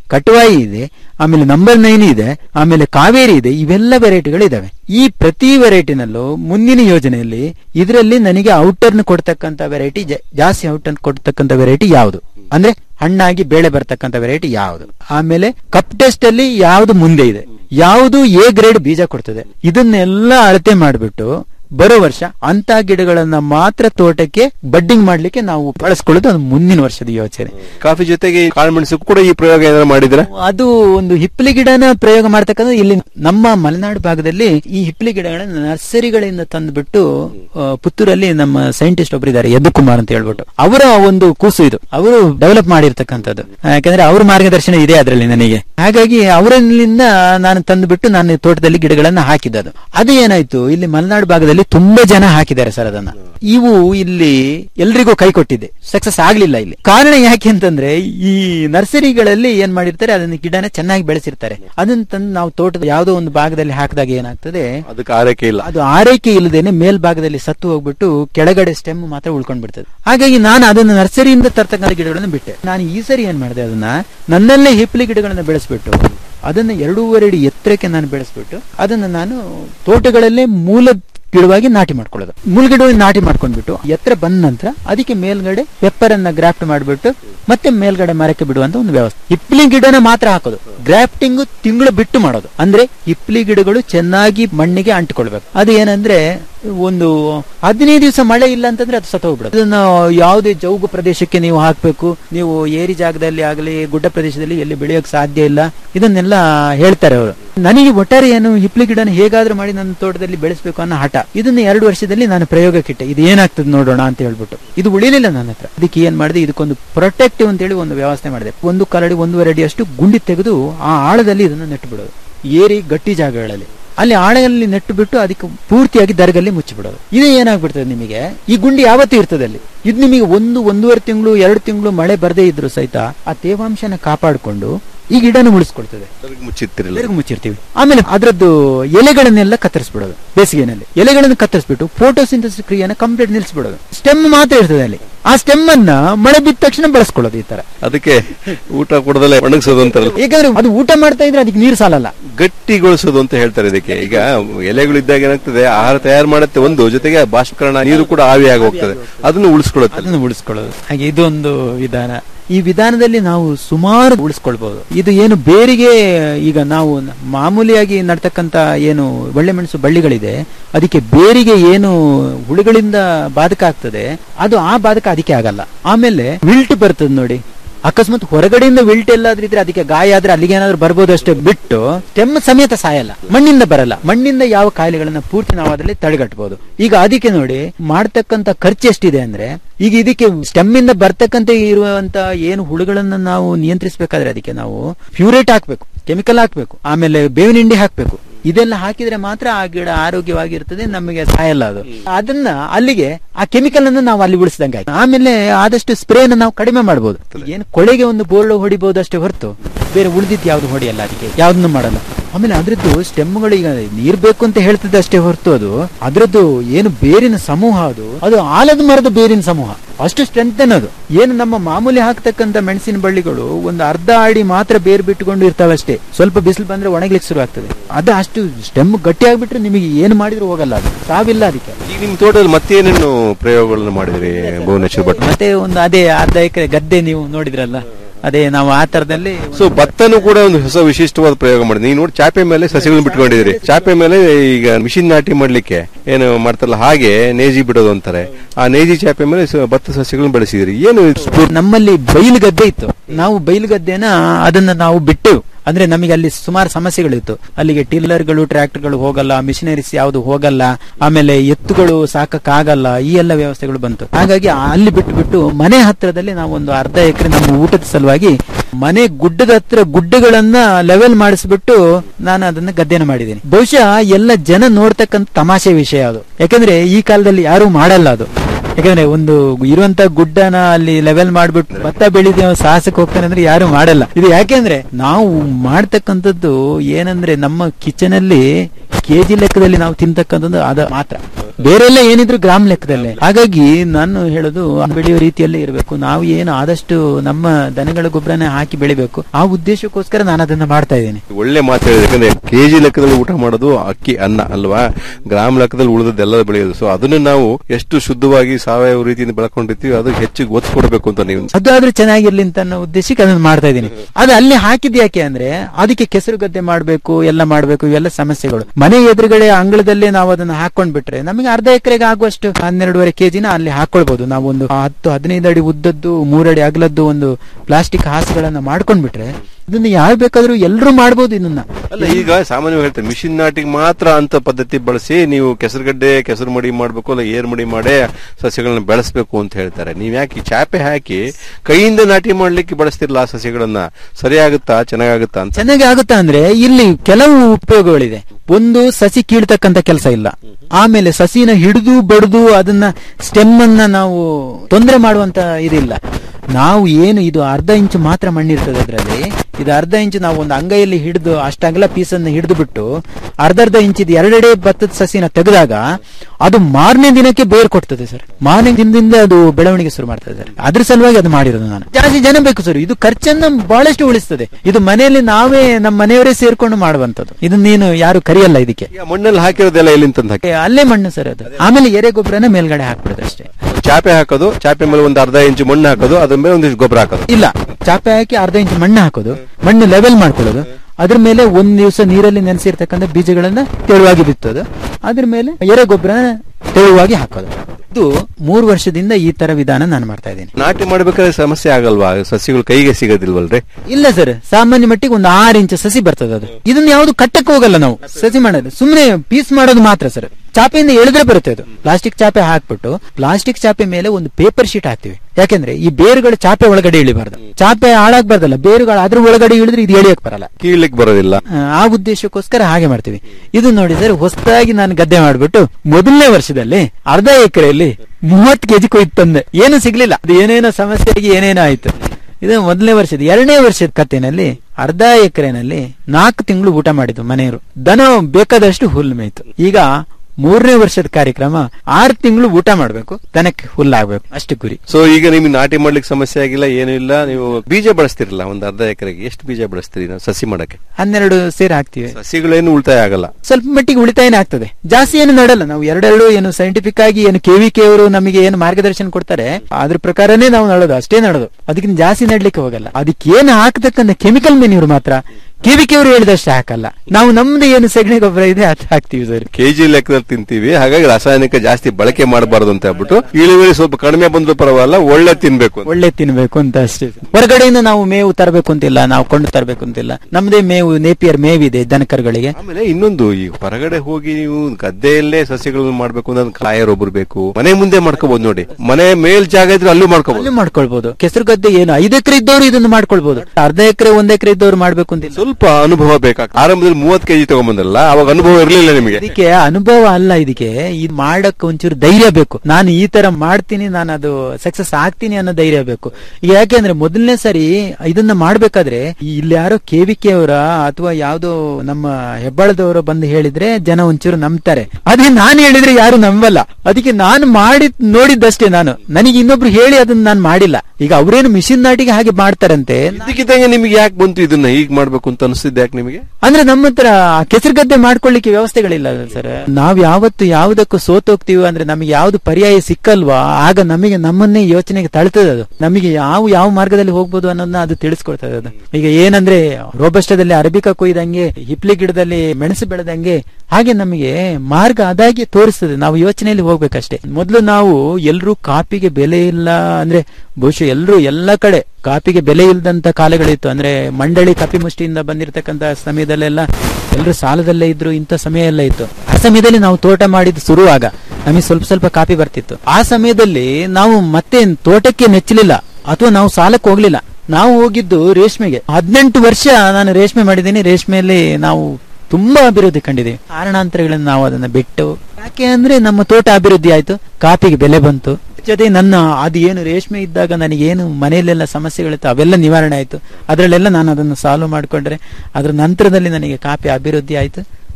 ಕಟುವಾಯಿ ಇದೆ ಆಮೇಲೆ ನಂಬರ್ ನೈನ್ ಇದೆ ಆಮೇಲೆ ಕಾವೇರಿ ಇದೆ ಇವೆಲ್ಲ ವೆರೈಟಿಗಳು ಇದಾವೆ ಈ ಪ್ರತಿ ವೆರೈಟಿನಲ್ಲೂ ಮುಂದಿನ ಯೋಜನೆಯಲ್ಲಿ ಇದರಲ್ಲಿ ನನಗೆ ಔಟರ್ನ್ ಕೊಡ್ತಕ್ಕಂತ ವೆರೈಟಿ ಜಾಸ್ತಿ ಔಟರ್ನ್ ಕೊಡ್ತಕ್ಕಂತ ವೆರೈಟಿ ಯಾವುದು ಅಂದ್ರೆ ಹಣ್ಣಾಗಿ ಬೇಳೆ ಬರ್ತಕ್ಕಂತ ವೆರೈಟಿ ಯಾವುದು ಆಮೇಲೆ ಕಪ್ ಟೆಸ್ಟ್ ಅಲ್ಲಿ ಯಾವುದು ಮುಂದೆ ಇದೆ ಯಾವುದು ಎ ಗ್ರೇಡ್ ಬೀಜ ಕೊಡ್ತದೆ ಇದನ್ನೆಲ್ಲ ಅಳತೆ ಮಾಡಿಬಿಟ್ಟು ಬರೋ ವರ್ಷ ಅಂತ ಗಿಡಗಳನ್ನ ಮಾತ್ರ ತೋಟಕ್ಕೆ ಬಡ್ಡಿಂಗ್ ಮಾಡ್ಲಿಕ್ಕೆ ನಾವು ಬಳಸ್ಕೊಳ್ಳೋದು ಅದು ಮುಂದಿನ ವರ್ಷದ ಯೋಚನೆ ಕಾಫಿ ಜೊತೆಗೆ ಕಾಳುಮೆಣಸು ಕೂಡ ಈ ಪ್ರಯೋಗ ಏನಾದ್ರು ಮಾಡಿದ್ರೆ ಅದು ಒಂದು ಹಿಪ್ಪಲಿ ಗಿಡನ ಪ್ರಯೋಗ ಮಾಡ್ತಕ್ಕಂಥ ಇಲ್ಲಿ ನಮ್ಮ ಮಲೆನಾಡು ಭಾಗದಲ್ಲಿ ಈ ಹಿಪ್ಪಲಿ ಗಿಡಗಳನ್ನ ನರ್ಸರಿಗಳಿಂದ ತಂದ್ಬಿಟ್ಟು ಆ, ಪುತ್ತೂರಲ್ಲಿ ನಮ್ಮ ಸೈಂಟಿಸ್ಟ್ ಒಬ್ರು ಇದ್ದಾರೆ ಯದು ಕುಮಾರ್ ಅಂತ ಹೇಳ್ಬಿಟ್ಟು ಅವರ ಒಂದು ಕೂಸು ಇದು ಅವರು ಡೆವಲಪ್ ಮಾಡಿರ್ತಕ್ಕಂಥದ್ದು ಯಾಕಂದ್ರೆ ಅವ್ರ ಮಾರ್ಗದರ್ಶನ ಇದೆ ಅದರಲ್ಲಿ ನನಗೆ ಹಾಗಾಗಿ ಅವರಲ್ಲಿಂದ ನಾನು ತಂದುಬಿಟ್ಟು ನಾನು ತೋಟದಲ್ಲಿ ಗಿಡಗಳನ್ನ ಹಾಕಿದ್ದದು ಅದು ಏನಾಯ್ತು ಇಲ್ಲಿ ಮಲೆನಾಡು ಭಾಗದಲ್ಲಿ ತುಂಬಾ ಜನ ಹಾಕಿದ್ದಾರೆ ಸರ್ ಅದನ್ನ ಇವು ಇಲ್ಲಿ ಎಲ್ರಿಗೂ ಕೈ ಕೊಟ್ಟಿದೆ ಸಕ್ಸಸ್ ಆಗ್ಲಿಲ್ಲ ಇಲ್ಲಿ ಕಾರಣ ಯಾಕೆ ಅಂತಂದ್ರೆ ಈ ನರ್ಸರಿಗಳಲ್ಲಿ ಏನ್ ಮಾಡಿರ್ತಾರೆ ಅದನ್ನ ಗಿಡನ ಚೆನ್ನಾಗಿ ಬೆಳೆಸಿರ್ತಾರೆ ಅದನ್ನ ತಂದು ನಾವು ತೋಟದ ಯಾವುದೋ ಒಂದು ಭಾಗದಲ್ಲಿ ಹಾಕಿದಾಗ ಏನಾಗ್ತದೆ ಅದಕ್ಕೆ ಆರೈಕೆ ಇಲ್ಲ ಅದು ಆರೈಕೆ ಇಲ್ಲದೇನೆ ಮೇಲ್ಭಾಗದಲ್ಲಿ ಸತ್ತು ಹೋಗ್ಬಿಟ್ಟು ಕೆಳಗಡೆ ಸ್ಟೆಮ್ ಮಾತ್ರ ಉಳ್ಕೊಂಡ್ ಬಿಡ್ತದೆ ಹಾಗಾಗಿ ನಾನು ಅದನ್ನ ನರ್ಸರಿಯಿಂದ ತರ್ತಕ್ಕಂಥ ಗಿಡಗಳನ್ನು ಬಿಟ್ಟೆ ನಾನು ಈ ಸರಿ ಏನ್ ಮಾಡಿದೆ ಅದನ್ನ ನನ್ನಲ್ಲೇ ಹಿಪ್ಲಿ ಗಿಡಗಳನ್ನ ಬೆಳೆಸ್ಬಿಟ್ಟು ಅದನ್ನ ಎರಡೂವರೆ ಅಡಿ ಎತ್ತರಕ್ಕೆ ನಾನು ಬೆಳೆಸ್ಬಿಟ್ಟು ಅದನ್ನ ನಾನು ತೋಟಗಳಲ್ಲೇ ಮೂಲ ಗಿಡವಾಗಿ ನಾಟಿ ಮಾಡ್ಕೊಳ್ಳೋದು ಮೂಲ ಗಿಡವಾಗಿ ನಾಟಿ ಮಾಡ್ಕೊಂಡ್ಬಿಟ್ಟು ಎತ್ತರ ಬಂದ ನಂತರ ಅದಕ್ಕೆ ಮೇಲ್ಗಡೆ ಪೆಪ್ಪರ್ ಅನ್ನ ಗ್ರಾಫ್ಟ್ ಮಾಡ್ಬಿಟ್ಟು ಮತ್ತೆ ಮೇಲ್ಗಡೆ ಮರಕ್ಕೆ ಬಿಡುವಂತ ಒಂದು ವ್ಯವಸ್ಥೆ ಹಿಪ್ಲಿ ಗಿಡನ ಮಾತ್ರ ಹಾಕೋದು ಗ್ರಾಫ್ಟಿಂಗ್ ತಿಂಗಳು ಬಿಟ್ಟು ಮಾಡೋದು ಅಂದ್ರೆ ಹಿಪ್ಲಿ ಗಿಡಗಳು ಚೆನ್ನಾಗಿ ಮಣ್ಣಿಗೆ ಅಂಟಿಕೊಳ್ಬೇಕು ಅದು ಏನಂದ್ರೆ ಒಂದು ಹದಿನೈದು ದಿವಸ ಮಳೆ ಇಲ್ಲ ಅಂತಂದ್ರೆ ಅದು ಸತ್ತೋಗ್ಬಿಡುತ್ತೆ ಅದನ್ನ ಯಾವುದೇ ಜೌಗು ಪ್ರದೇಶಕ್ಕೆ ನೀವು ಹಾಕ್ಬೇಕು ನೀವು ಏರಿ ಜಾಗದಲ್ಲಿ ಆಗಲಿ ಗುಡ್ಡ ಪ್ರದೇಶದಲ್ಲಿ ಎಲ್ಲಿ ಬೆಳೆಯೋಕೆ ಸಾಧ್ಯ ಇಲ್ಲ ಇದನ್ನೆಲ್ಲ ಹೇಳ್ತಾರೆ ಅವರು ನನಗೆ ಒಟ್ಟಾರೆ ಏನು ಹಿಪ್ಲಿ ಗಿಡನ ಹೇಗಾದ್ರೂ ಮಾಡಿ ನನ್ನ ತೋಟದಲ್ಲಿ ಬೆಳೆಸಬೇಕು ಅನ್ನೋ ಹಠ ಇದನ್ನ ಎರಡು ವರ್ಷದಲ್ಲಿ ನಾನು ಪ್ರಯೋಗಕ್ಕಿಟ್ಟೆ ಇದು ಏನಾಗ್ತದೆ ನೋಡೋಣ ಅಂತ ಹೇಳ್ಬಿಟ್ಟು ಇದು ಉಳಿಲಿಲ್ಲ ನನ್ನ ಹತ್ರ ಅದಕ್ಕೆ ಏನ್ ಮಾಡಿದೆ ಇದಕ್ಕೊಂದು ಪ್ರೊಟೆಕ್ಟಿವ್ ಅಂತ ಹೇಳಿ ಒಂದು ವ್ಯವಸ್ಥೆ ಮಾಡಿದೆ ಒಂದು ಕರಡಿ ಒಂದೂವರೆ ಅಡಿಯಷ್ಟು ಗುಂಡಿ ತೆಗೆದು ಆ ಆಳದಲ್ಲಿ ಇದನ್ನ ನೆಟ್ಟು ಬಿಡೋದು ಏರಿ ಗಟ್ಟಿ ಜಾಗಗಳಲ್ಲಿ ಅಲ್ಲಿ ಆಳೆಯಲ್ಲಿ ನೆಟ್ಟು ಬಿಟ್ಟು ಅದಕ್ಕೆ ಪೂರ್ತಿಯಾಗಿ ದರಗಲ್ಲಿ ಮುಚ್ಚಿಬಿಡೋದು ಇದು ಏನಾಗ್ಬಿಡ್ತದೆ ನಿಮಗೆ ಈ ಗುಂಡಿ ಯಾವತ್ತೂ ಇರ್ತದೆ ಅಲ್ಲಿ ಇದು ನಿಮಗೆ ಒಂದು ಒಂದೂವರೆ ತಿಂಗಳು ಎರಡು ತಿಂಗಳು ಮಳೆ ಬರದೇ ಇದ್ರು ಸಹಿತ ಆ ತೇವಾಂಶನ ಕಾಪಾಡಿಕೊಂಡು ಈ ಗಿಡನ ಉಳಿಸ್ಕೊಳ್ತದೆ ಅದಕ್ಕೆ ಮುಚ್ಚಿರ್ತಿರಲ್ಲ ಬೆರಗು ಮುಚ್ಚಿರ್ತೀವಿ ಆಮೇಲೆ ಅದರದ್ದು ಎಲೆಗಳನ್ನೆಲ್ಲ ಕತ್ತರಿಸ್ಬಿಡೋದು ಬೇಸಿಗೆನಲ್ಲಿ ಎಲೆಗಳನ್ನು ಕತ್ತರಿಸ್ಬಿಟ್ಟು ಫೋಟೋಸಿಂಥಸಿಸ್ ಕ್ರಿಯೆನ ಕಂಪ್ಲೀಟ್ ನಿಲ್ಲಿಸ್ಬಿಡೋದು ಸ್ಟೆಮ್ ಮಾತ್ರ ಇರ್ತದೆ ಅಲ್ಲಿ ಆ ಸ್ಟೆಮ್ ಅನ್ನ ಮಳೆ ಬಿದ್ದ ತಕ್ಷಣ ಬಳಸ್ಕೊಳ್ಳೋದು ಈ ತರ ಅದಕ್ಕೆ ಊಟ ಕೊಡದಲ್ಲೇ ಒಣಗಿಸೋದು ಅಂತಾರಲ್ಲ ಯಾಕಂದ್ರೆ ಅದು ಊಟ ಮಾಡ್ತಾ ಇದ್ರೆ ಅದಕ್ಕೆ ನೀರು ಸಾಲಲ್ಲ ಗಟ್ಟಿಗೊಳಿಸೋದು ಅಂತ ಹೇಳ್ತಾರೆ ಇದಕ್ಕೆ ಈಗ ಎಲೆಗಳಿದ್ದಾಗ ಏನಾಗ್ತದೆ ಆಹಾರ ತಯಾರು ಮಾಡುತ್ತೆ ಒಂದು ಜೊತೆಗೆ ಬಾಷ್ಪೀಕರಣ ನೀರು ಕೂಡ ಆವಿಯಾಗಿ ಹೋಗ್ತದೆ ಅದನ್ನು ಉಳಿಸ್ಕೊಳ್ಳುತ್ತೆ ಅದನ್ನು ಉಳಿಸ್ಕೊಳ್ಳೋದು ಹಾಗೆ ಇದೊಂದು ವಿಧಾನ ಈ ವಿಧಾನದಲ್ಲಿ ನಾವು ಸುಮಾರು ಉಳಿಸ್ಕೊಳ್ಬಹುದು ಇದು ಏನು ಬೇರಿಗೆ ಈಗ ನಾವು ಮಾಮೂಲಿಯಾಗಿ ನಡ್ತಕ್ಕಂತ ಏನು ಒಳ್ಳೆ ಮೆಣಸು ಬಳ್ಳಿಗಳಿದೆ ಅದಕ್ಕೆ ಬೇರಿಗೆ ಏನು ಹುಳುಗಳಿಂದ ಬಾಧಕ ಆಗ್ತದೆ ಅದು ಆ ಬಾಧಕ ಅದಕ್ಕೆ ಆಗಲ್ಲ ಆಮೇಲೆ ವಿಲ್ಟ್ ಬರ್ತದೆ ನೋಡಿ ಅಕಸ್ಮಾತ್ ಹೊರಗಡೆಯಿಂದ ವಿಲ್ಟ್ ಎಲ್ಲಾದ್ರೂ ಇದ್ರೆ ಅದಕ್ಕೆ ಗಾಯ ಆದ್ರೆ ಅಲ್ಲಿಗೆ ಏನಾದ್ರೂ ಬರ್ಬೋದು ಅಷ್ಟೇ ಬಿಟ್ಟು ಸ್ಟೆಮ್ ಸಮೇತ ಸಾಯಲ್ಲ ಮಣ್ಣಿಂದ ಬರಲ್ಲ ಮಣ್ಣಿಂದ ಯಾವ ಕಾಯಿಲೆಗಳನ್ನ ಪೂರ್ತಿ ನಾವು ಅದರಲ್ಲಿ ತಡೆಗಟ್ಟಬಹುದು ಈಗ ಅದಕ್ಕೆ ನೋಡಿ ಮಾಡ್ತಕ್ಕಂತ ಖರ್ಚು ಎಷ್ಟಿದೆ ಅಂದ್ರೆ ಈಗ ಇದಕ್ಕೆ ಸ್ಟೆಮ್ ಇಂದ ಬರ್ತಕ್ಕಂತ ಇರುವಂತ ಏನು ಹುಳುಗಳನ್ನ ನಾವು ನಿಯಂತ್ರಿಸಬೇಕಾದ್ರೆ ಅದಕ್ಕೆ ನಾವು ಫ್ಯೂರೇಟ್ ಹಾಕ್ಬೇಕು ಕೆಮಿಕಲ್ ಹಾಕ್ಬೇಕು ಆಮೇಲೆ ಬೇವಿನ ಹಿಂಡಿ ಹಾಕ್ಬೇಕು ಇದೆಲ್ಲ ಹಾಕಿದ್ರೆ ಮಾತ್ರ ಆ ಗಿಡ ಆರೋಗ್ಯವಾಗಿರ್ತದೆ ನಮಗೆ ಸಾಯಲ್ಲ ಅದು ಅದನ್ನ ಅಲ್ಲಿಗೆ ಆ ಕೆಮಿಕಲ್ ಅನ್ನು ನಾವು ಅಲ್ಲಿ ಉಳಿಸಿದಂಗೆ ಆಯ್ತು. ಆಮೇಲೆ ಆದಷ್ಟು ಸ್ಪ್ರೇನ ನಾವು ಕಡಿಮೆ ಮಾಡಬಹುದು ಏನು ಕೊಳೆಗೆ ಒಂದು ಬೋರ್ಡ್ ಹೊಡಿಬಹುದು ಅಷ್ಟೇ ಹೊರತು ಬೇರೆ ಉಳಿದಿದ್ದು ಯಾವ್ದು ಹೊಡಿಯಲ್ಲ ಅದಕ್ಕೆ ಯಾವ್ದನ್ನು ಮಾಡಲ್ಲ ಆಮೇಲೆ ಅದ್ರದ್ದು ಸ್ಟೆಮ್ಗಳು ಈಗ ನೀರ್ ಬೇಕು ಅಂತ ಹೇಳ್ತದೆ ಅಷ್ಟೇ ಹೊರತು ಅದು ಅದ್ರದ್ದು ಏನು ಬೇರಿನ ಸಮೂಹ ಅದು ಅದು ಆಲದ ಮರದ ಬೇರಿನ ಸಮೂಹ ಅಷ್ಟು ಸ್ಟ್ರೆಂತ್ ಅದು ಏನು ನಮ್ಮ ಮಾಮೂಲಿ ಹಾಕ್ತಕ್ಕಂತ ಮೆಣಸಿನ ಬಳ್ಳಿಗಳು ಒಂದು ಅರ್ಧ ಅಡಿ ಮಾತ್ರ ಬೇರ್ ಬಿಟ್ಟುಕೊಂಡು ಇರ್ತಾವೆ ಅಷ್ಟೇ ಸ್ವಲ್ಪ ಬಿಸಿಲು ಬಂದ್ರೆ ಒಣಗ್ಲಿಕ್ಕೆ ಶುರು ಆಗ್ತದೆ ಅದು ಅಷ್ಟು ಸ್ಟೆಮ್ ಗಟ್ಟಿ ಆಗ್ಬಿಟ್ರೆ ನಿಮಗೆ ಏನು ಮಾಡಿದ್ರು ಹೋಗಲ್ಲ ಅದು ಸಾವಿಲ್ಲ ಅದಕ್ಕೆ ಈಗ ನಿಮ್ ತೋಟದಲ್ಲಿ ಮತ್ತೇನೇನು ಪ್ರಯೋಗಗಳನ್ನು ಮಾಡಿದ್ರಿ ಭುವನೇಶ್ವರ್ ಭಟ್ ಮತ್ತೆ ಒಂದು ಅದೇ ಅರ್ಧ ಎಕರೆ ಗದ್ದೆ ನೀವು ನೋಡಿದ್ರಲ್ಲ ಅದೇ ನಾವು ಆ ತರದಲ್ಲಿ ಸೊ ಭತ್ತನೂ ಕೂಡ ಒಂದು ಹೊಸ ವಿಶಿಷ್ಟವಾದ ಪ್ರಯೋಗ ಮಾಡಿದ್ರಿ ನೀವು ನೋಡಿ ಚಾಪೆ ಮೇಲೆ ಸಸಿಗಳನ್ನ ಬಿಟ್ಕೊಂಡಿದ್ರಿ ಚಾಪೆ ಮೇಲೆ ಈಗ ಮಿಷಿನ್ ನಾಟಿ ಮಾಡ್ಲಿಕ್ಕೆ ಏನು ಮಾಡ್ತಾರಲ್ಲ ಹಾಗೆ ನೇಜಿ ಬಿಡೋದು ಅಂತಾರೆ ಆ ನೇಜಿ ಚಾಪೆ ಮೇಲೆ ಸ- ಭತ್ತ ಸಸ್ಯಗಳನ್ನ ಬೆಳೆಸಿದ್ರಿ ಏನು ಸ್ಫೂರ್ತಿ? ನಮ್ಮಲ್ಲಿ ಬೈಲು ಗದ್ದೆ ಇತ್ತು ನಾವು ಬೈಲು ಗದ್ದೆನ ಅದನ್ನ ನಾವು ಬಿಟ್ಟೆವು ಅಂದ್ರೆ ನಮಗೆ ಅಲ್ಲಿ ಸುಮಾರು ಸಮಸ್ಯೆಗಳಿತ್ತು ಅಲ್ಲಿಗೆ ಟಿಲ್ಲರ್ಗಳು ಟ್ರ್ಯಾಕ್ಟರ್ಗಳು ಹೋಗಲ್ಲ ಮಿಷನರೀಸ್ ಯಾವುದು ಹೋಗಲ್ಲ ಆಮೇಲೆ ಎತ್ತುಗಳು ಸಾಕಕ್ಕಾಗಲ್ಲ ಈ ಎಲ್ಲ ವ್ಯವಸ್ಥೆಗಳು ಬಂತು ಹಾಗಾಗಿ ಆ- ಅಲ್ಲಿ ಬಿಟ್ಟು ಬಿಟ್ಟು ಮನೆ ಹತ್ರದಲ್ಲಿ ನಾವು ಒಂದು ಅರ್ಧ ಎಕರೆ ನಮ್ಮ ಊಟದ ಸಲುವಾಗಿ ಮನೆ ಗುಡ್ಡದ ಹತ್ರ ಗುಡ್ಡಗಳನ್ನ ಲೆವೆಲ್ ಮಾಡಿಸ್ಬಿಟ್ಟು ನಾನು ಅದನ್ನ ಗದ್ದೆನ ಮಾಡಿದ್ದೀನಿ ಬಹುಶಃ ಎಲ್ಲ ಜನ ನೋಡ್ತಕ್ಕಂತ ತಮಾಷೆ ವಿಷಯ ಅದು ಯಾಕಂದ್ರೆ ಈ ಕಾಲದಲ್ಲಿ ಯಾರು ಮಾಡಲ್ಲ ಅದು ಯಾಕಂದ್ರೆ ಒಂದು ಇರುವಂತ ಗುಡ್ಡನ ಅಲ್ಲಿ ಲೆವೆಲ್ ಮಾಡ್ಬಿಟ್ಟು ಭತ್ತ ಬೆಳೆದ ಸಾಹಸಕ್ಕೆ ಹೋಗ್ತಾನೆ ಅಂದ್ರೆ ಯಾರು ಮಾಡಲ್ಲ ಇದು ಯಾಕೆಂದ್ರೆ ನಾವು ಮಾಡ್ತಕ್ಕಂಥದ್ದು ಏನಂದ್ರೆ ನಮ್ಮ ಕಿಚನ್ ಅಲ್ಲಿ ಕೆಜಿ ಲೆಕ್ಕದಲ್ಲಿ ನಾವು ತಿಂತಕ್ಕಂಥದ್ದು ಅದ ಮಾತ್ರ ಬೇರೆಲ್ಲ ಏನಿದ್ರು ಗ್ರಾಮ್ ಲೆಕ್ಕದಲ್ಲೇ ಹಾಗಾಗಿ ನಾನು ಹೇಳೋದು ಬೆಳೆಯೋ ರೀತಿಯಲ್ಲೇ ಇರಬೇಕು ನಾವು ಏನು ಆದಷ್ಟು ನಮ್ಮ ದನಗಳ ಗೊಬ್ಬರನೇ ಹಾಕಿ ಬೆಳಿಬೇಕು ಆ ಉದ್ದೇಶಕ್ಕೋಸ್ಕರ ನಾನು ಅದನ್ನ ಮಾಡ್ತಾ ಇದ್ದೀನಿ ಒಳ್ಳೆ ಮಾತು ಹೇಳಿದೆ ಯಾಕಂದ್ರೆ ಕೆಜಿ ಲೆಕ್ಕದಲ್ಲಿ ಊಟ ಮಾಡೋದು ಅಕ್ಕಿ ಅನ್ನ ಅಲ್ವಾ ಗ್ರಾಮ್ ಲೆಕ್ಕದಲ್ಲಿ ಉಳಿದದ್ದೆಲ್ಲ ಬೆಳೆಯೋದು ಸೊ ಅದನ್ನ ನಾವು ಎಷ್ಟು ಶುದ್ಧವಾಗಿ ಸಾವಯವ ರೀತಿಯಿಂದ ಬೆಳ್ಕೊಂಡಿರ್ತೀವಿ ಅದು ಹೆಚ್ಚಿಗೆ ಒತ್ತು ಕೊಡಬೇಕು ಅಂತ ನೀವು ಅದಾದ್ರೂ ಚೆನ್ನಾಗಿರ್ಲಿ ಅಂತ ಅನ್ನೋ ಉದ್ದೇಶಕ್ಕೆ ಅದನ್ನ ಮಾಡ್ತಾ ಇದ್ದೀನಿ ಅದು ಅಲ್ಲಿ ಹಾಕಿದ್ ಯಾಕೆ ಅಂದ್ರೆ ಅದಕ್ಕೆ ಕೆಸರು ಗದ್ದೆ ಮಾಡ್ಬೇಕು ಎಲ್ಲ ಮಾಡ್ಬೇಕು ಇವೆಲ್ಲ ಸಮಸ್ಯೆಗಳು ಮನೆ ಎದುರುಗಡೆ ಅಂಗಳದಲ್ಲೇ ನಾವು ಅದನ್ನ ಹಾಕೊಂಡ್ ಬಿಟ್ರೆ ನಮಗೆ ಅರ್ಧ ಎಕರೆಗೆ ಆಗುವಷ್ಟು ಹನ್ನೆರಡುವರೆ ಕೆಜಿನ ಅಲ್ಲಿ ಹಾಕೊಳ್ಬಹುದು ನಾವು ಒಂದು ಹತ್ತು ಹದಿನೈದು ಅಡಿ ಉದ್ದದ್ದು ಮೂರಡಿ ಅಗಲದ್ದು ಒಂದು ಪ್ಲಾಸ್ಟಿಕ್ ಹಾಸುಗಳನ್ನ ಮಾಡ್ಕೊಂಡ್ ಬಿಟ್ರೆ ಇದನ್ನ ಯಾರು ಬೇಕಾದ್ರೂ ಎಲ್ಲರೂ ಮಾಡ್ಬೋದು ಇದನ್ನ ಅಲ್ಲ ಈಗ ಸಾಮಾನ್ಯವಾಗಿ ಹೇಳ್ತಾರೆ ಮಿಷಿನ್ ನಾಟಿಗೆ ಮಾತ್ರ ಅಂತ ಪದ್ಧತಿ ಬಳಸಿ ನೀವು ಕೆಸರುಗಡ್ಡೆ ಕೆಸರು ಮಡಿ ಮಾಡ್ಬೇಕು ಅಲ್ಲ ಏರ್ ಮಡಿ ಮಾಡೇ ಸಸ್ಯಗಳನ್ನ ಬೆಳೆಸಬೇಕು ಅಂತ ಹೇಳ್ತಾರೆ ನೀವ್ ಯಾಕೆ ಈ ಚಾಪೆ ಹಾಕಿ ಕೈಯಿಂದ ನಾಟಿ ಮಾಡ್ಲಿಕ್ಕೆ ಬಳಸ್ತಿರಲ್ಲ ಆ ಸಸ್ಯಗಳನ್ನ ಸರಿಯಾಗುತ್ತಾ ಚೆನ್ನಾಗಾಗುತ್ತಾ ಅಂತ ಚೆನ್ನಾಗಿ ಆಗುತ್ತಾ ಅಂದ್ರೆ ಇಲ್ಲಿ ಕೆಲವು ಉಪಯೋಗಗಳಿದೆ ಒಂದು ಸಸಿ ಕೀಳ್ತಕ್ಕಂತ ಕೆಲಸ ಇಲ್ಲ ಆಮೇಲೆ ಸಸಿನ ಹಿಡಿದು ಬಡಿದು ಅದನ್ನ ಸ್ಟೆಮ್ ಅನ್ನ ನಾವು ತೊಂದರೆ ಮಾಡುವಂತ ಇದಿಲ್ಲ ನಾವು ಏನು ಇದು ಅರ್ಧ ಇಂಚು ಮಾತ್ರ ಮಣ್ಣಿರ್ತದೆ ಅದರಲ್ಲಿ ಇದು ಅರ್ಧ ಇಂಚು ನಾವು ಒಂದು ಅಂಗೈಯಲ್ಲಿ ಹಿಡಿದು ಅಷ್ಟಗಲ ಪೀಸನ್ನು ಹಿಡಿದು ಬಿಟ್ಟು ಅರ್ಧ ಅರ್ಧ ಇಂಚಿದ ಎರಡೆಡೆ ಭತ್ತದ ಸಸಿನ ತೆಗೆದಾಗ ಅದು ಮಾರನೇ ದಿನಕ್ಕೆ ಬೇರ್ ಕೊಡ್ತದೆ ಸರ್ ಮಾರನೇ ದಿನದಿಂದ ಅದು ಬೆಳವಣಿಗೆ ಶುರು ಮಾಡ್ತದೆ ಸರ್ ಅದ್ರ ಸಲುವಾಗಿ ಅದು ಮಾಡಿರೋದು ನಾನು ಜಾಸ್ತಿ ಜನ ಬೇಕು ಸರ್ ಇದು ಖರ್ಚನ್ನ ಬಹಳಷ್ಟು ಉಳಿಸ್ತದೆ ಇದು ಮನೆಯಲ್ಲಿ ನಾವೇ ನಮ್ಮ ಮನೆಯವರೇ ಸೇರ್ಕೊಂಡು ಮಾಡುವಂತದ್ದು ಇದನ್ನ ನೀನು ಯಾರು ಕರಿಯಲ್ಲ ಇದಕ್ಕೆ ಈಗ ಮಣ್ಣಲ್ಲಿ ಹಾಕಿರೋದೆಲ್ಲ ಎಲ್ಲಿಂದ ತಂದು ಹಾಕಿ ಏ, ಅಲ್ಲೇ ಮಣ್ಣು ಸರ್ ಅದು ಆಮೇಲೆ ಎರೆ ಗೊಬ್ಬರನ ಮೇಲ್ಗಡೆ ಹಾಕ್ಬಿಡೋದು ಅಷ್ಟೇ ಚಾಪೆ ಹಾಕೋದು ಚಾಪೆ ಮೇಲೆ ಒಂದು ಅರ್ಧ ಇಂಚು ಮಣ್ಣು ಹಾಕೋದು ಅದ್ರ ಮೇಲೆ ಒಂದಿಷ್ಟು ಗೊಬ್ಬರ ಹಾಕೋದು ಇಲ್ಲ ಚಾಪೆ ಹಾಕಿ ಅರ್ಧ ಇಂಚು ಮಣ್ಣು ಹಾಕೋದು ಮಣ್ಣು ಲೆವೆಲ್ ಮಾಡ್ಕೊಳ್ಳೋದು ಅದ್ರ ಮೇಲೆ ಒಂದ್ ದಿವಸ ನೀರಲ್ಲಿ ನೆನೆಸಿರ್ತಕ್ಕಂಥ ಬೀಜಗಳನ್ನ ತೆಳುವಾಗಿ ಬಿತ್ತೋದು ಅದ್ರ ಮೇಲೆ ಎರೆ ಗೊಬ್ಬರ ತೆಳುವಾಗಿ ಹಾಕೋದು ಇದು ಮೂರು ವರ್ಷದಿಂದ ಈ ತರ ವಿಧಾನ ನಾನು ಮಾಡ್ತಾ ಇದ್ದೀನಿ ನಾಟಿ ಮಾಡ್ಬೇಕಾದ್ರೆ ಸಮಸ್ಯೆ ಆಗಲ್ವಾ ಸಸ್ಯಗಳು ಕೈಗೆ ಸಿಗೋದಿಲ್ವಲ್ರಿ ಇಲ್ಲ ಸರ್ ಸಾಮಾನ್ಯ ಮಟ್ಟಿಗೆ ಒಂದು ಆರು ಇಂಚು ಸಸಿ ಬರ್ತದೆ ಅದು ಇದನ್ನ ಯಾವ್ದು ಕಟ್ಟಕ್ಕೆ ಹೋಗಲ್ಲ ನಾವು ಸಸಿ ಮಾಡೋದು ಸುಮ್ಮನೆ ಪೀಸ್ ಮಾಡೋದು ಮಾತ್ರ ಸರ್ ಚಾಪೆಯಿಂದ ಎಳೆದ್ರೆ ಬರುತ್ತೆ ಅದು ಪ್ಲಾಸ್ಟಿಕ್ ಚಾಪೆ ಹಾಕ್ಬಿಟ್ಟು ಪ್ಲಾಸ್ಟಿಕ್ ಚಾಪೆ ಮೇಲೆ ಒಂದು ಪೇಪರ್ ಶೀಟ್ ಹಾಕ್ತಿವಿ ಯಾಕೆಂದ್ರೆ ಈ ಬೇರುಗಳು ಚಾಪೆ ಒಳಗಡೆ ಇಳಿಬಾರ್ದು ಚಾಪೆ ಹಾಳಾಗ್ಬಾರ್ದಲ್ಲ ಬೇರುಗಳು ಅದ್ರ ಒಳಗಡೆ ಇಳಿದ್ರೆ ಇದು ಎಳಿಯಕ್ ಬರಲ್ಲ ಕೀಳ್ಲಿಕ್ಕೆ ಬರೋದಿಲ್ಲ ಆ, ಆ ಉದ್ದೇಶಕ್ಕೋಸ್ಕರ ಹಾಗೆ ಮಾಡ್ತೀವಿ ಇದು ನೋಡಿದ್ರೆ ಹೊಸದಾಗಿ ನಾನು ಗದ್ದೆ ಮಾಡ್ಬಿಟ್ಟು ಮೊದಲನೇ ವರ್ಷದಲ್ಲಿ ಅರ್ಧ ಎಕರೆಯಲ್ಲಿ ಮೂವತ್ತು ಕೆಜಿ ಕೊಯ್ದು ತಂದೆ ಏನು ಸಿಗ್ಲಿಲ್ಲ ಅದು ಏನೇನೋ ಸಮಸ್ಯೆ ಆಗಿ ಏನೇನೋ ಆಯ್ತು ಇದು ಮೊದಲನೇ ವರ್ಷದ ಎರಡನೇ ವರ್ಷದ ಕಥೆನಲ್ಲಿ ಅರ್ಧ ಎಕರೆನಲ್ಲಿ ನಾಲ್ಕು ತಿಂಗಳು ಊಟ ಮಾಡಿದ್ದು ಮನೆಯವರು ದನ ಬೇಕಾದಷ್ಟು ಹುಲ್ಲು ಮೇಯ್ತು ಈಗ ಮೂರನೇ ವರ್ಷದ ಕಾರ್ಯಕ್ರಮ ಆರು ತಿಂಗಳು ಊಟ ಮಾಡ್ಬೇಕು ದನಕ್ಕೆ ಹುಲ್ಲಾಗ್ಬೇಕು ಅಷ್ಟು ಗುರಿ ಸೊ ಈಗ ನಿಮ್ಗೆ ನಾಟಿ ಮಾಡ್ಲಿಕ್ಕೆ ಸಮಸ್ಯೆ ಆಗಿಲ್ಲ ಏನೂ ಇಲ್ಲ ನೀವು ಬೀಜ ಬಳಸ್ತಿರಲ್ಲ ಒಂದು ಅರ್ಧ ಎಕರೆಗೆ ಎಷ್ಟು ಬೀಜ ಬಳಸ್ತೀರಿ ನಾವು ಸಸಿ ಮಾಡಕ್ಕೆ ಹನ್ನೆರಡು ಸೇರಿ ಹಾಕ್ತಿವಿ ಸಸಿಗಳೇನು ಉಳಿತಾಯ ಆಗಲ್ಲ ಸ್ವಲ್ಪ ಮಟ್ಟಿಗೆ ಉಳಿತಾಯನೇ ಆಗ್ತದೆ ಜಾಸ್ತಿ ಏನು ನಡಲ್ಲ ನಾವು ಎರಡೆರಡು ಏನು ಸೈಂಟಿಫಿಕ್ ಆಗಿ ಏನು ಕೆವಿಕೆ ಅವರು ನಮಗೆ ಏನು ಮಾರ್ಗದರ್ಶನ ಕೊಡ್ತಾರೆ ಅದ್ರ ಪ್ರಕಾರನೇ ನಾವು ನಡೋದು ಅಷ್ಟೇ ನಡೋದು ಅದಕ್ಕಿಂತ ಜಾಸ್ತಿ ನಡ್ಲಿಕ್ಕೆ ಹೋಗಲ್ಲ ಅದಕ್ಕೆ ಏನು ಹಾಕತಕ್ಕಂತ ಕೆಮಿಕಲ್ ಮೆನ್ಯೂರ್ ಮಾತ್ರ ಕೆವಿಕೆ ಅವರು ಹೇಳಿದಷ್ಟು ಹಾಕಲ್ಲ ನಾವು ನಮ್ದು ಏನು ಸಗಣಿ ಗೊಬ್ಬರ ಇದೆ ಅದು ಹಾಕ್ತಿವಿ ಸರ್ ಕೆಜಿ ಲೆಕ್ಕದಲ್ಲಿ ತಿಂತೀವಿ ಹಾಗಾಗಿ ರಾಸಾಯನಿಕ ಜಾಸ್ತಿ ಬಳಕೆ ಮಾಡಬಾರ್ದು ಅಂತ ಹೇಳ್ಬಿಟ್ಟು ಇಳುವರಿ ಸ್ವಲ್ಪ ಕಡಿಮೆ ಬಂದ್ರು ಪರವಾಗಿಲ್ಲ ಒಳ್ಳೆ ತಿನ್ಬೇಕು ಅಂತ. ಒಳ್ಳೆ ತಿನ್ಬೇಕು ಅಂತ ಅಷ್ಟೇ ಹೊರಗಡೆಯಿಂದ ನಾವು ಮೇವು ತರಬೇಕು ಅಂತಿಲ್ಲ ನಾವು ಕೊಂಡು ತರಬೇಕು ಅಂತಿಲ್ಲ ನಮ್ದೇ ಮೇವು ನೇಪಿಯರ್ ಮೇವಿದೆ ದನಕರುಗಳಿಗೆ ಆಮೇಲೆ ಇನ್ನೊಂದು ಈ ಹೊರಗಡೆ ಹೋಗಿ ನೀವು ಗದ್ದೆಯಲ್ಲೇ ಸಸ್ಯಗಳನ್ನು ಮಾಡ್ಬೇಕು ಅಂದ್ರೆ ಕಾಯರೊಬ್ರು ಬೇಕು ಮನೆ ಮುಂದೆ ಮಾಡ್ಕೋಬಹುದು ನೋಡಿ ಮನೆ ಮೇಲ್ ಜಾಗ ಇದ್ರೆ ಅಲ್ಲೂ ಮಾಡ್ಕೋಬಹುದು ಅಲ್ಲೂ ಮಾಡ್ಕೊಳ್ಬಹುದು ಕೆಸರು ಗದ್ದೆ ಏನು ಐದು ಎಕರೆ ಇದ್ದವರು ಇದನ್ನು ಮಾಡ್ಕೊಳ್ಬಹುದು ಅರ್ಧ ಎಕರೆ ಒಂದ್ ಎಕರೆ ಇದ್ದವ್ರು ಮಾಡ್ಬೇಕು ಅಂತಿಲ್ಲ ಸ್ವಲ್ಪ ಅನುಭವ ಬೇಕಾಗ್ತದೆ ಆರಂಭದಲ್ಲಿ ಮೂವತ್ ಕೆಜಿ ತಗೊಂಬಂದ್ರಲ್ಲ ಅವಾಗ ಅನುಭವ ಇರ್ಲಿಲ್ಲ ನಿಮಗೆ ಇದಕ್ಕೆ ಅನುಭವ ಅಲ್ಲ ಇದಕ್ಕೆ ಇದು ಮಾಡಕ್ ಒಂಚೂರು ಧೈರ್ಯ ಬೇಕು ನಾನು ಈ ತರ ಮಾಡ್ತೀನಿ ನಾನು ಅದು ಸಕ್ಸಸ್ ಆಗ್ತೀನಿ ಅನ್ನೋ ಧೈರ್ಯ ಬೇಕು ಈಗ ಯಾಕೆಂದ್ರೆ ಮೊದಲನೇ ಸರಿ ಇದನ್ನ ಮಾಡ್ಬೇಕಾದ್ರೆ ಈ ಇಲ್ಲಿ ಯಾರೋ ಕೆವಿಕೆ ಅವರ ಅಥವಾ ಯಾವ್ದೋ ನಮ್ಮ ಹೆಬ್ಬಾಳದವರು ಬಂದು ಹೇಳಿದ್ರೆ ಜನ ಒಂಚೂರು ನಂಬ್ತಾರೆ ಅದೇ ನಾನು ಹೇಳಿದ್ರೆ ಯಾರು ನಂಬಲ್ಲ ಅದಕ್ಕೆ ನಾನು ಮಾಡಿ ನೋಡಿದ್ದಷ್ಟೇ ನಾನು ನನಗೆ ಇನ್ನೊಬ್ರು ಹೇಳಿ ಅದನ್ನ ನಾನು ಮಾಡಿಲ್ಲ ಈಗ ಅವರೇನು ಮಿಷಿನ್ ನಾಟಿಗೆ ಹಾಗೆ ಮಾಡ್ತಾರಂತೆ ಇದಕ್ಕಿದ್ದಂಗೆ ನಿಮ್ಗೆ ಯಾಕೆ ಬಂತು ಇದನ್ನ ಹೀಗ್ ಮಾಡ್ಬೇಕು ಅಂತ ಅನಿಸ್ತಿದ್ದೆ ಯಾಕೆ ನಿಮಗೆ ಅಂದ್ರೆ ನಮ್ಮ ಹತ್ರ ಕೆಸರು ಗದ್ದೆ ಮಾಡ್ಕೊಳ್ಳಿಕ್ಕೆ ವ್ಯವಸ್ಥೆಗಳಿಲ್ಲ ಸರ್ ನಾವ್ ಯಾವತ್ತು ಯಾವ್ದಕ್ಕೂ ಸೋತೋಗ್ತೀವಿ ಅಂದ್ರೆ ನಮಗೆ ಯಾವ್ದು ಪರ್ಯಾಯ ಸಿಕ್ಕಲ್ವಾ ಆಗ ನಮಗೆ ನಮ್ಮನ್ನೇ ಯೋಚನೆಗೆ ತಳ್ತದೆ ಅದು ನಮಗೆ ಯಾವ ಯಾವ ಮಾರ್ಗದಲ್ಲಿ ಹೋಗ್ಬೋದು ಅನ್ನೋದನ್ನ ಅದು ತಿಳಿಸ್ಕೊಡ್ತದೆ ಅದು ಈಗ ಏನಂದ್ರೆ ರೋಬಸ್ಟದಲ್ಲಿ ಅರಬಿಕಾ ಕೊಯ್ದಂಗೆ ಹಿಪ್ಲಿ ಗಿಡದಲ್ಲಿ ಮೆಣಸು ಬೆಳೆದಂಗೆ ಹಾಗೆ ನಮಗೆ ಮಾರ್ಗ ಅದಾಗಿ ತೋರಿಸ್ತದೆ ನಾವು ಯೋಚನೆಯಲ್ಲಿ ಹೋಗ್ಬೇಕಷ್ಟೇ ಮೊದಲು ನಾವು ಎಲ್ರೂ ಕಾಪಿಗೆ ಬೆಲೆ ಇಲ್ಲ ಅಂದ್ರೆ ಬಹುಶಃ ಎಲ್ರೂ ಎಲ್ಲ ಕಡೆ ಕಾಪಿಗೆ ಬೆಲೆ ಇಲ್ಲದಂತ ಕಾಲಗಳಿತ್ತು ಅಂದ್ರೆ ಮಂಡಳಿ ಕಾಪಿ ಮುಷ್ಟಿಯಿಂದ ಬಂದಿರತಕ್ಕಂತ ಸಮಯದಲ್ಲೆಲ್ಲ ಎಲ್ಲರೂ ಸಾಲದಲ್ಲೇ ಇದ್ರು ಇಂಥ ಸಮಯ ಎಲ್ಲ ಇತ್ತು ಆ ಸಮಯದಲ್ಲಿ ನಾವು ತೋಟ ಮಾಡಿದ್ದು ಶುರುವಾಗ ನಮಗೆ ಸ್ವಲ್ಪ ಸ್ವಲ್ಪ ಕಾಪಿ ಬರ್ತಿತ್ತು ಆ ಸಮಯದಲ್ಲಿ ನಾವು ಮತ್ತೆ ತೋಟಕ್ಕೆ ನೆಚ್ಚಲಿಲ್ಲ ಅಥವಾ ನಾವು ಸಾಲಕ್ಕೆ ಹೋಗ್ಲಿಲ್ಲ ನಾವು ಹೋಗಿದ್ದು ರೇಷ್ಮೆಗೆ ಹದಿನೆಂಟು ವರ್ಷ ನಾನು ರೇಷ್ಮೆ ಮಾಡಿದ್ದೀನಿ ರೇಷ್ಮೆಯಲ್ಲಿ ನಾವು ತುಂಬಾ ಅಭಿವೃದ್ಧಿ ಕಂಡಿದ್ದೀವಿ ಕಾರಣಾಂತರಗಳನ್ನು ನಾವು ಅದನ್ನ ಬಿಟ್ಟು ಯಾಕೆ ಅಂದ್ರೆ ನಮ್ಮ ತೋಟ ಅಭಿವೃದ್ಧಿ ಆಯ್ತು ಕಾಪಿಗೆ ಬೆಲೆ ಬಂತು ಜೊತೆ ನನ್ನ ಅದು ಏನು ರೇಷ್ಮೆ ಇದ್ದಾಗ ನನಗೇನು ಮನೆಯಲ್ಲೆಲ್ಲ ಸಮಸ್ಯೆಗಳಿತ್ತು ಅವೆಲ್ಲ ನಿವಾರಣೆ ಆಯ್ತು ಅದರಲ್ಲೆಲ್ಲ ನಾನು ಅದನ್ನು ಸಾಲ್ವ್ ಮಾಡ್ಕೊಂಡ್ರೆ ಅದ್ರ ನಂತರದಲ್ಲಿ ನನಗೆ ಕಾಪಿ ಅಭಿವೃದ್ಧಿ ಆಯ್ತು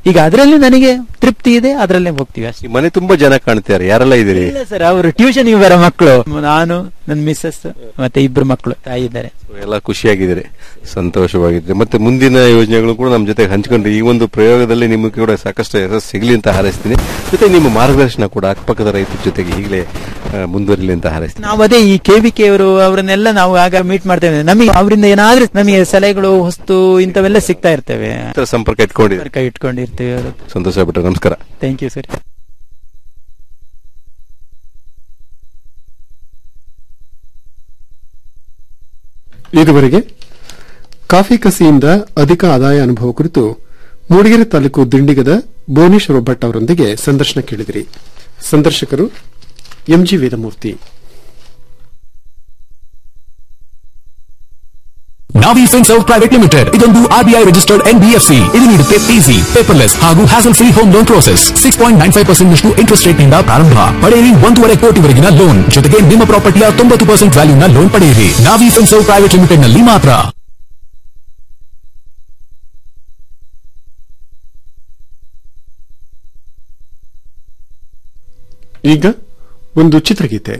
ಈಗ ಅದರಲ್ಲಿ ನನಗೆ ತೃಪ್ತಿ ಇದೆ ಅದರಲ್ಲೇ ಹೋಗ್ತೀವಿ ಅಷ್ಟೇ ಈ ಮನೆ ತುಂಬಾ ಜನ ಕಾಣ್ತಾರೆ ಯಾರೆಲ್ಲ ಇದ್ದೀರಿ ಇಲ್ಲ ಸರ್ ಅವರು ಟ್ಯೂಷನ್ ಇವರ ಮಕ್ಕಳು ನಾನು ನನ್ನ ಮಿಸ್ಸಸ್ ಮತ್ತೆ ಇಬ್ರು ಮಕ್ಕಳು ತಾಯಿ ಇದ್ದಾರೆ ಎಲ್ಲ ಖುಷಿಯಾಗಿದ್ದೀರಿ ಸಂತೋಷವಾಗಿದ್ದೀರಿ ಮತ್ತೆ ಮುಂದಿನ ಯೋಜನೆಗಳು ಕೂಡ ನಮ್ಮ ಜೊತೆ ಹಂಚ್ಕೊಂಡ್ರಿ ಈ ಒಂದು ಪ್ರಯೋಗದಲ್ಲಿ ನಿಮಗೆ ಕೂಡ ಸಾಕಷ್ಟು ಯಶಸ್ಸು ಸಿಗಲಿ ಅಂತ ಹಾರೈಸ್ತೀನಿ ಜೊತೆ ನಿಮ್ಮ ಮಾರ್ಗದರ್ಶನ ಕೂಡ ಅಕ್ಕಪಕ್ಕದ ರೈತರ ಜೊತೆಗೆ ಈಗಲೇ ಆ, ಮುಂದುವರಿಲಿ ಅಂತ ಹಾರೈಸ್ತೀನಿ ನಾವು ಅದೇ ಈ ಕೆ ವಿ ಕೆ ಅವರು ಅವರನ್ನೆಲ್ಲ ನಾವು ಆಗ ಮೀಟ್ ಮಾಡ್ತೇವೆ ನಮಗೆ ಅವರಿಂದ ಏನಾದ್ರೂ ನಮಗೆ ಸಲಹೆಗಳು ಹೊಸ್ತು ಇಂಥವೆಲ್ಲ ಸಿಗ್ತಾ ಇರ್ತೇವೆ ಈ ತರ ಸಂಪರ್ಕ ಇಟ್ಕೊಂಡಿದ್ದೀರಿ ಕೈ ಇಟ್ಕೊಂಡಿರ್ತೀವಿ ಅವರು ಸಂತೋಷ ಆಗ್ಬಿಟ್ರೆ ನಮಸ್ಕಾರ ಥ್ಯಾಂಕ್ ಯು ಸರ್ ಇದುವರೆಗೆ ಕಾಫಿ ಕಸಿಯಿಂದ ಅಧಿಕ ಆದಾಯ ಅನುಭವ ಕುರಿತು ಮೂಡಿಗೆರೆ ತಾಲೂಕು ದಿಂಡಿಗದ ಭುವನೇಶ್ವರ ಭಟ್ ಅವರೊಂದಿಗೆ ಸಂದರ್ಶನ ಕೇಳಿದಿರಿ ಸಂದರ್ಶಕರು MG Vedamurthy Navi Finserv private limited ಇದೊಂದು ಆರ್ಬಿಐ ರಿಜಿಸ್ಟರ್ಡ್ ಎನ್ಬಿಎಫ್ಸಿ ಇದು ನೀಡುತ್ತೆ ಈಸಿ ಪೇಪರ್ಲೆಸ್ ಹಾಗೂ hassle free home loan process six point nine five percent ನಷ್ಟು ಇಂಟ್ರೆಸ್ಟ್ ರೇಟ್ ನಿಂದ ಪ್ರಾರಂಭ ಪಡೆಯಿರಿ ಒಂದೂವರೆ ಕೋಟಿವರೆಗಿನ ಲೋನ್ ಜೊತೆಗೆ ನಿಮ್ಮ ಪ್ರಾಪರ್ಟಿಯ ತೊಂಬತ್ತು ಪರ್ಸೆಂಟ್ ವ್ಯಾಲ್ಯೂನ ಲೋನ್ ಪಡೆಯಿರಿ ನಾವಿ ಫಿನ್ಸರ್ವ್ ಪ್ರೈವೇಟ್ ಲಿಮಿಟೆಡ್ ನಲ್ಲಿ ಮಾತ್ರ ಈಗ ಒಂದು ಚಿತ್ರಗೀತೆ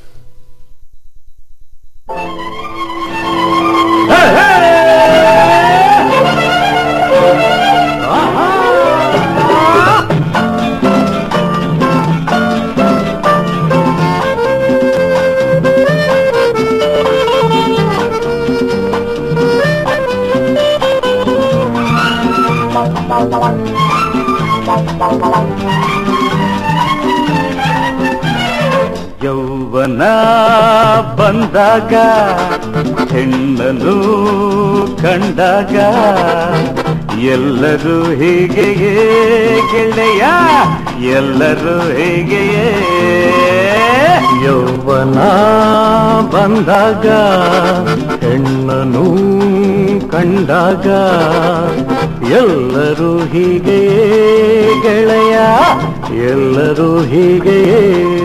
ಯೌವನ ಬಂದಾಗ ಹೆಣ್ಣನು ಕಂಡಾಗ ಎಲ್ಲರೂ ಹೀಗೆಯೇ ಗೆಳೆಯ ಎಲ್ಲರೂ ಹೀಗೆಯೇ ಯೌವನ ಬಂದಾಗ ಹೆಣ್ಣನು ಕಂಡಾಗ ಎಲ್ಲರೂ ಹೀಗೆಯೇ ಗೆಳೆಯ ಎಲ್ಲರೂ ಹೀಗೆಯೇ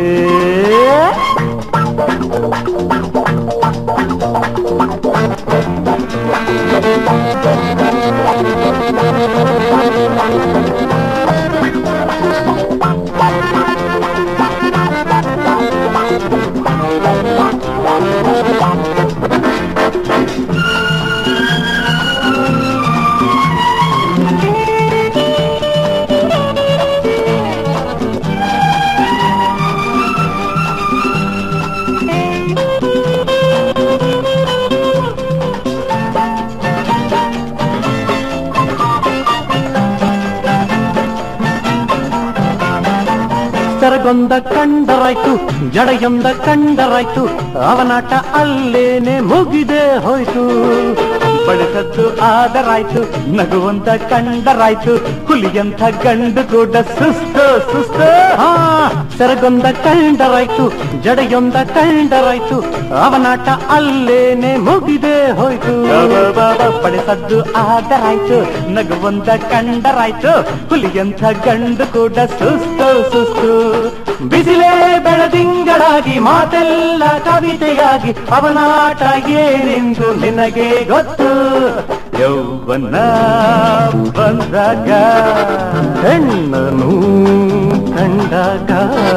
ಸರಗೊಂದ ಕಂಡರಾಯ್ತು ಜಡೆಯೊಂದ ಕಂಡರಾಯ್ತು ಅವನಾಟ ಅಲ್ಲೇನೆ ಮುಗಿದೆ ಹೋಯ್ತು ಬಡಿಸದ್ದು ಆದರಾಯ್ತು ನಗುವಂತ ಕಂಡರಾಯ್ತು ಹುಲಿಯಂತ ಗಂಡು ಕೂಡ ಸುಸ್ತು ಸುಸ್ತು ಹಾ ಸರಗೊಂದ ಕಂಡರಾಯ್ತು ಜಡೆಯೊಂದ ಕಂಡರಾಯ್ತು ಅವನಾಟ ಅಲ್ಲೇನೆ ಮುಗಿದೆ ಹೋಯ್ತು ಪಡಿಸದ್ದು ಆದರಾಯ್ತು ನಗುವಂತ ಕಂಡರಾಯ್ತು ಹುಲಿಯಂತ ಗಂಡು ಕೂಡ ಸುಸ್ತು ಸುಸ್ತು ಬಿಸಿಲೇ ಬೆಳದಿಂಗಳಾಗಿ ಮಾತೆಲ್ಲ ಕವಿತೆಯಾಗಿ ಅವನಾಟ ಏನೆಂದು ನಿನಗೆ ಗೊತ್ತು ಯೌವನ ಬಂದಾಗ ಹೆಣ್ಣನು ಕಂಡಾಗ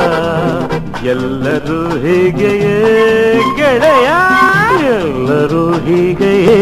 ಎಲ್ಲರೂ ಹೀಗೆಯೇ ಗೆಳೆಯ ಎಲ್ಲರೂ ಹೀಗೆಯೇ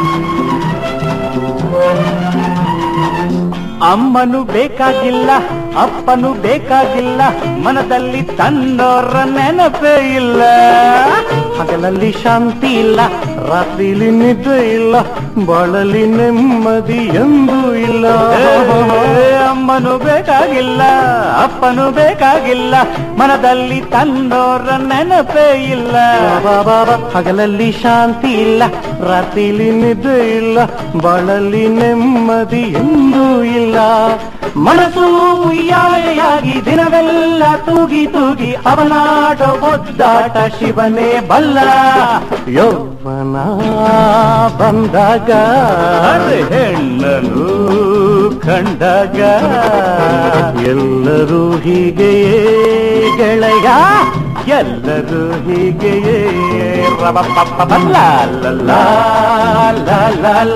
ಅಮ್ಮನು ಬೇಕಾಗಿಲ್ಲ ಅಪ್ಪನು ಬೇಕಾಗಿಲ್ಲ ಮನದಲ್ಲಿ ತನ್ನೋರ ನೆನಪೇ ಇಲ್ಲ ಹಗಲಲ್ಲಿ ಶಾಂತಿ ಇಲ್ಲ ರಾತ್ರಿಲಿ ನಿದ್ದೆ ಇಲ್ಲ ಬಾಳಲಿ ನೆಮ್ಮದಿ ಎಂದೂ ಇಲ್ಲ ಅಮ್ಮನು ಬೇಕಾಗಿಲ್ಲ ಅಪ್ಪನು ಬೇಕಾಗಿಲ್ಲ ಮನದಲ್ಲಿ ತನ್ನೋರ ನೆನಪೇ ಇಲ್ಲ ಹಗಲಲ್ಲಿ ಶಾಂತಿ ಇಲ್ಲ ರಾತ್ರಿಲಿ ನಿದ್ದೆ ಇಲ್ಲ ಬಾಳಲ್ಲಿ ನೆಮ್ಮದಿ ಎಂದೂ ಇಲ್ಲ ಮನಸ್ಸು ಉಯ್ಯಾಲೆಯಾಗಿ ದಿನವೆಲ್ಲ ತೂಗಿ ತೂಗಿ ಅವನಾಟ ಒದ್ದಾಟ ಶಿವನೇ ಬಲ್ಲ ಯೌವನ ಬಂದಾಗ ಹೆಣ್ಣನು ಕಂಡಾಗ ಎಲ್ಲರೂ ಹೀಗೆಯೇ ಗೆಳೆಯ ಎಲ್ಲರೂ ಹೀಗೆಯೇ ರವ ಪಪ್ಪ ಬಲ್ಲ ಲ ಲ ಲ ಲ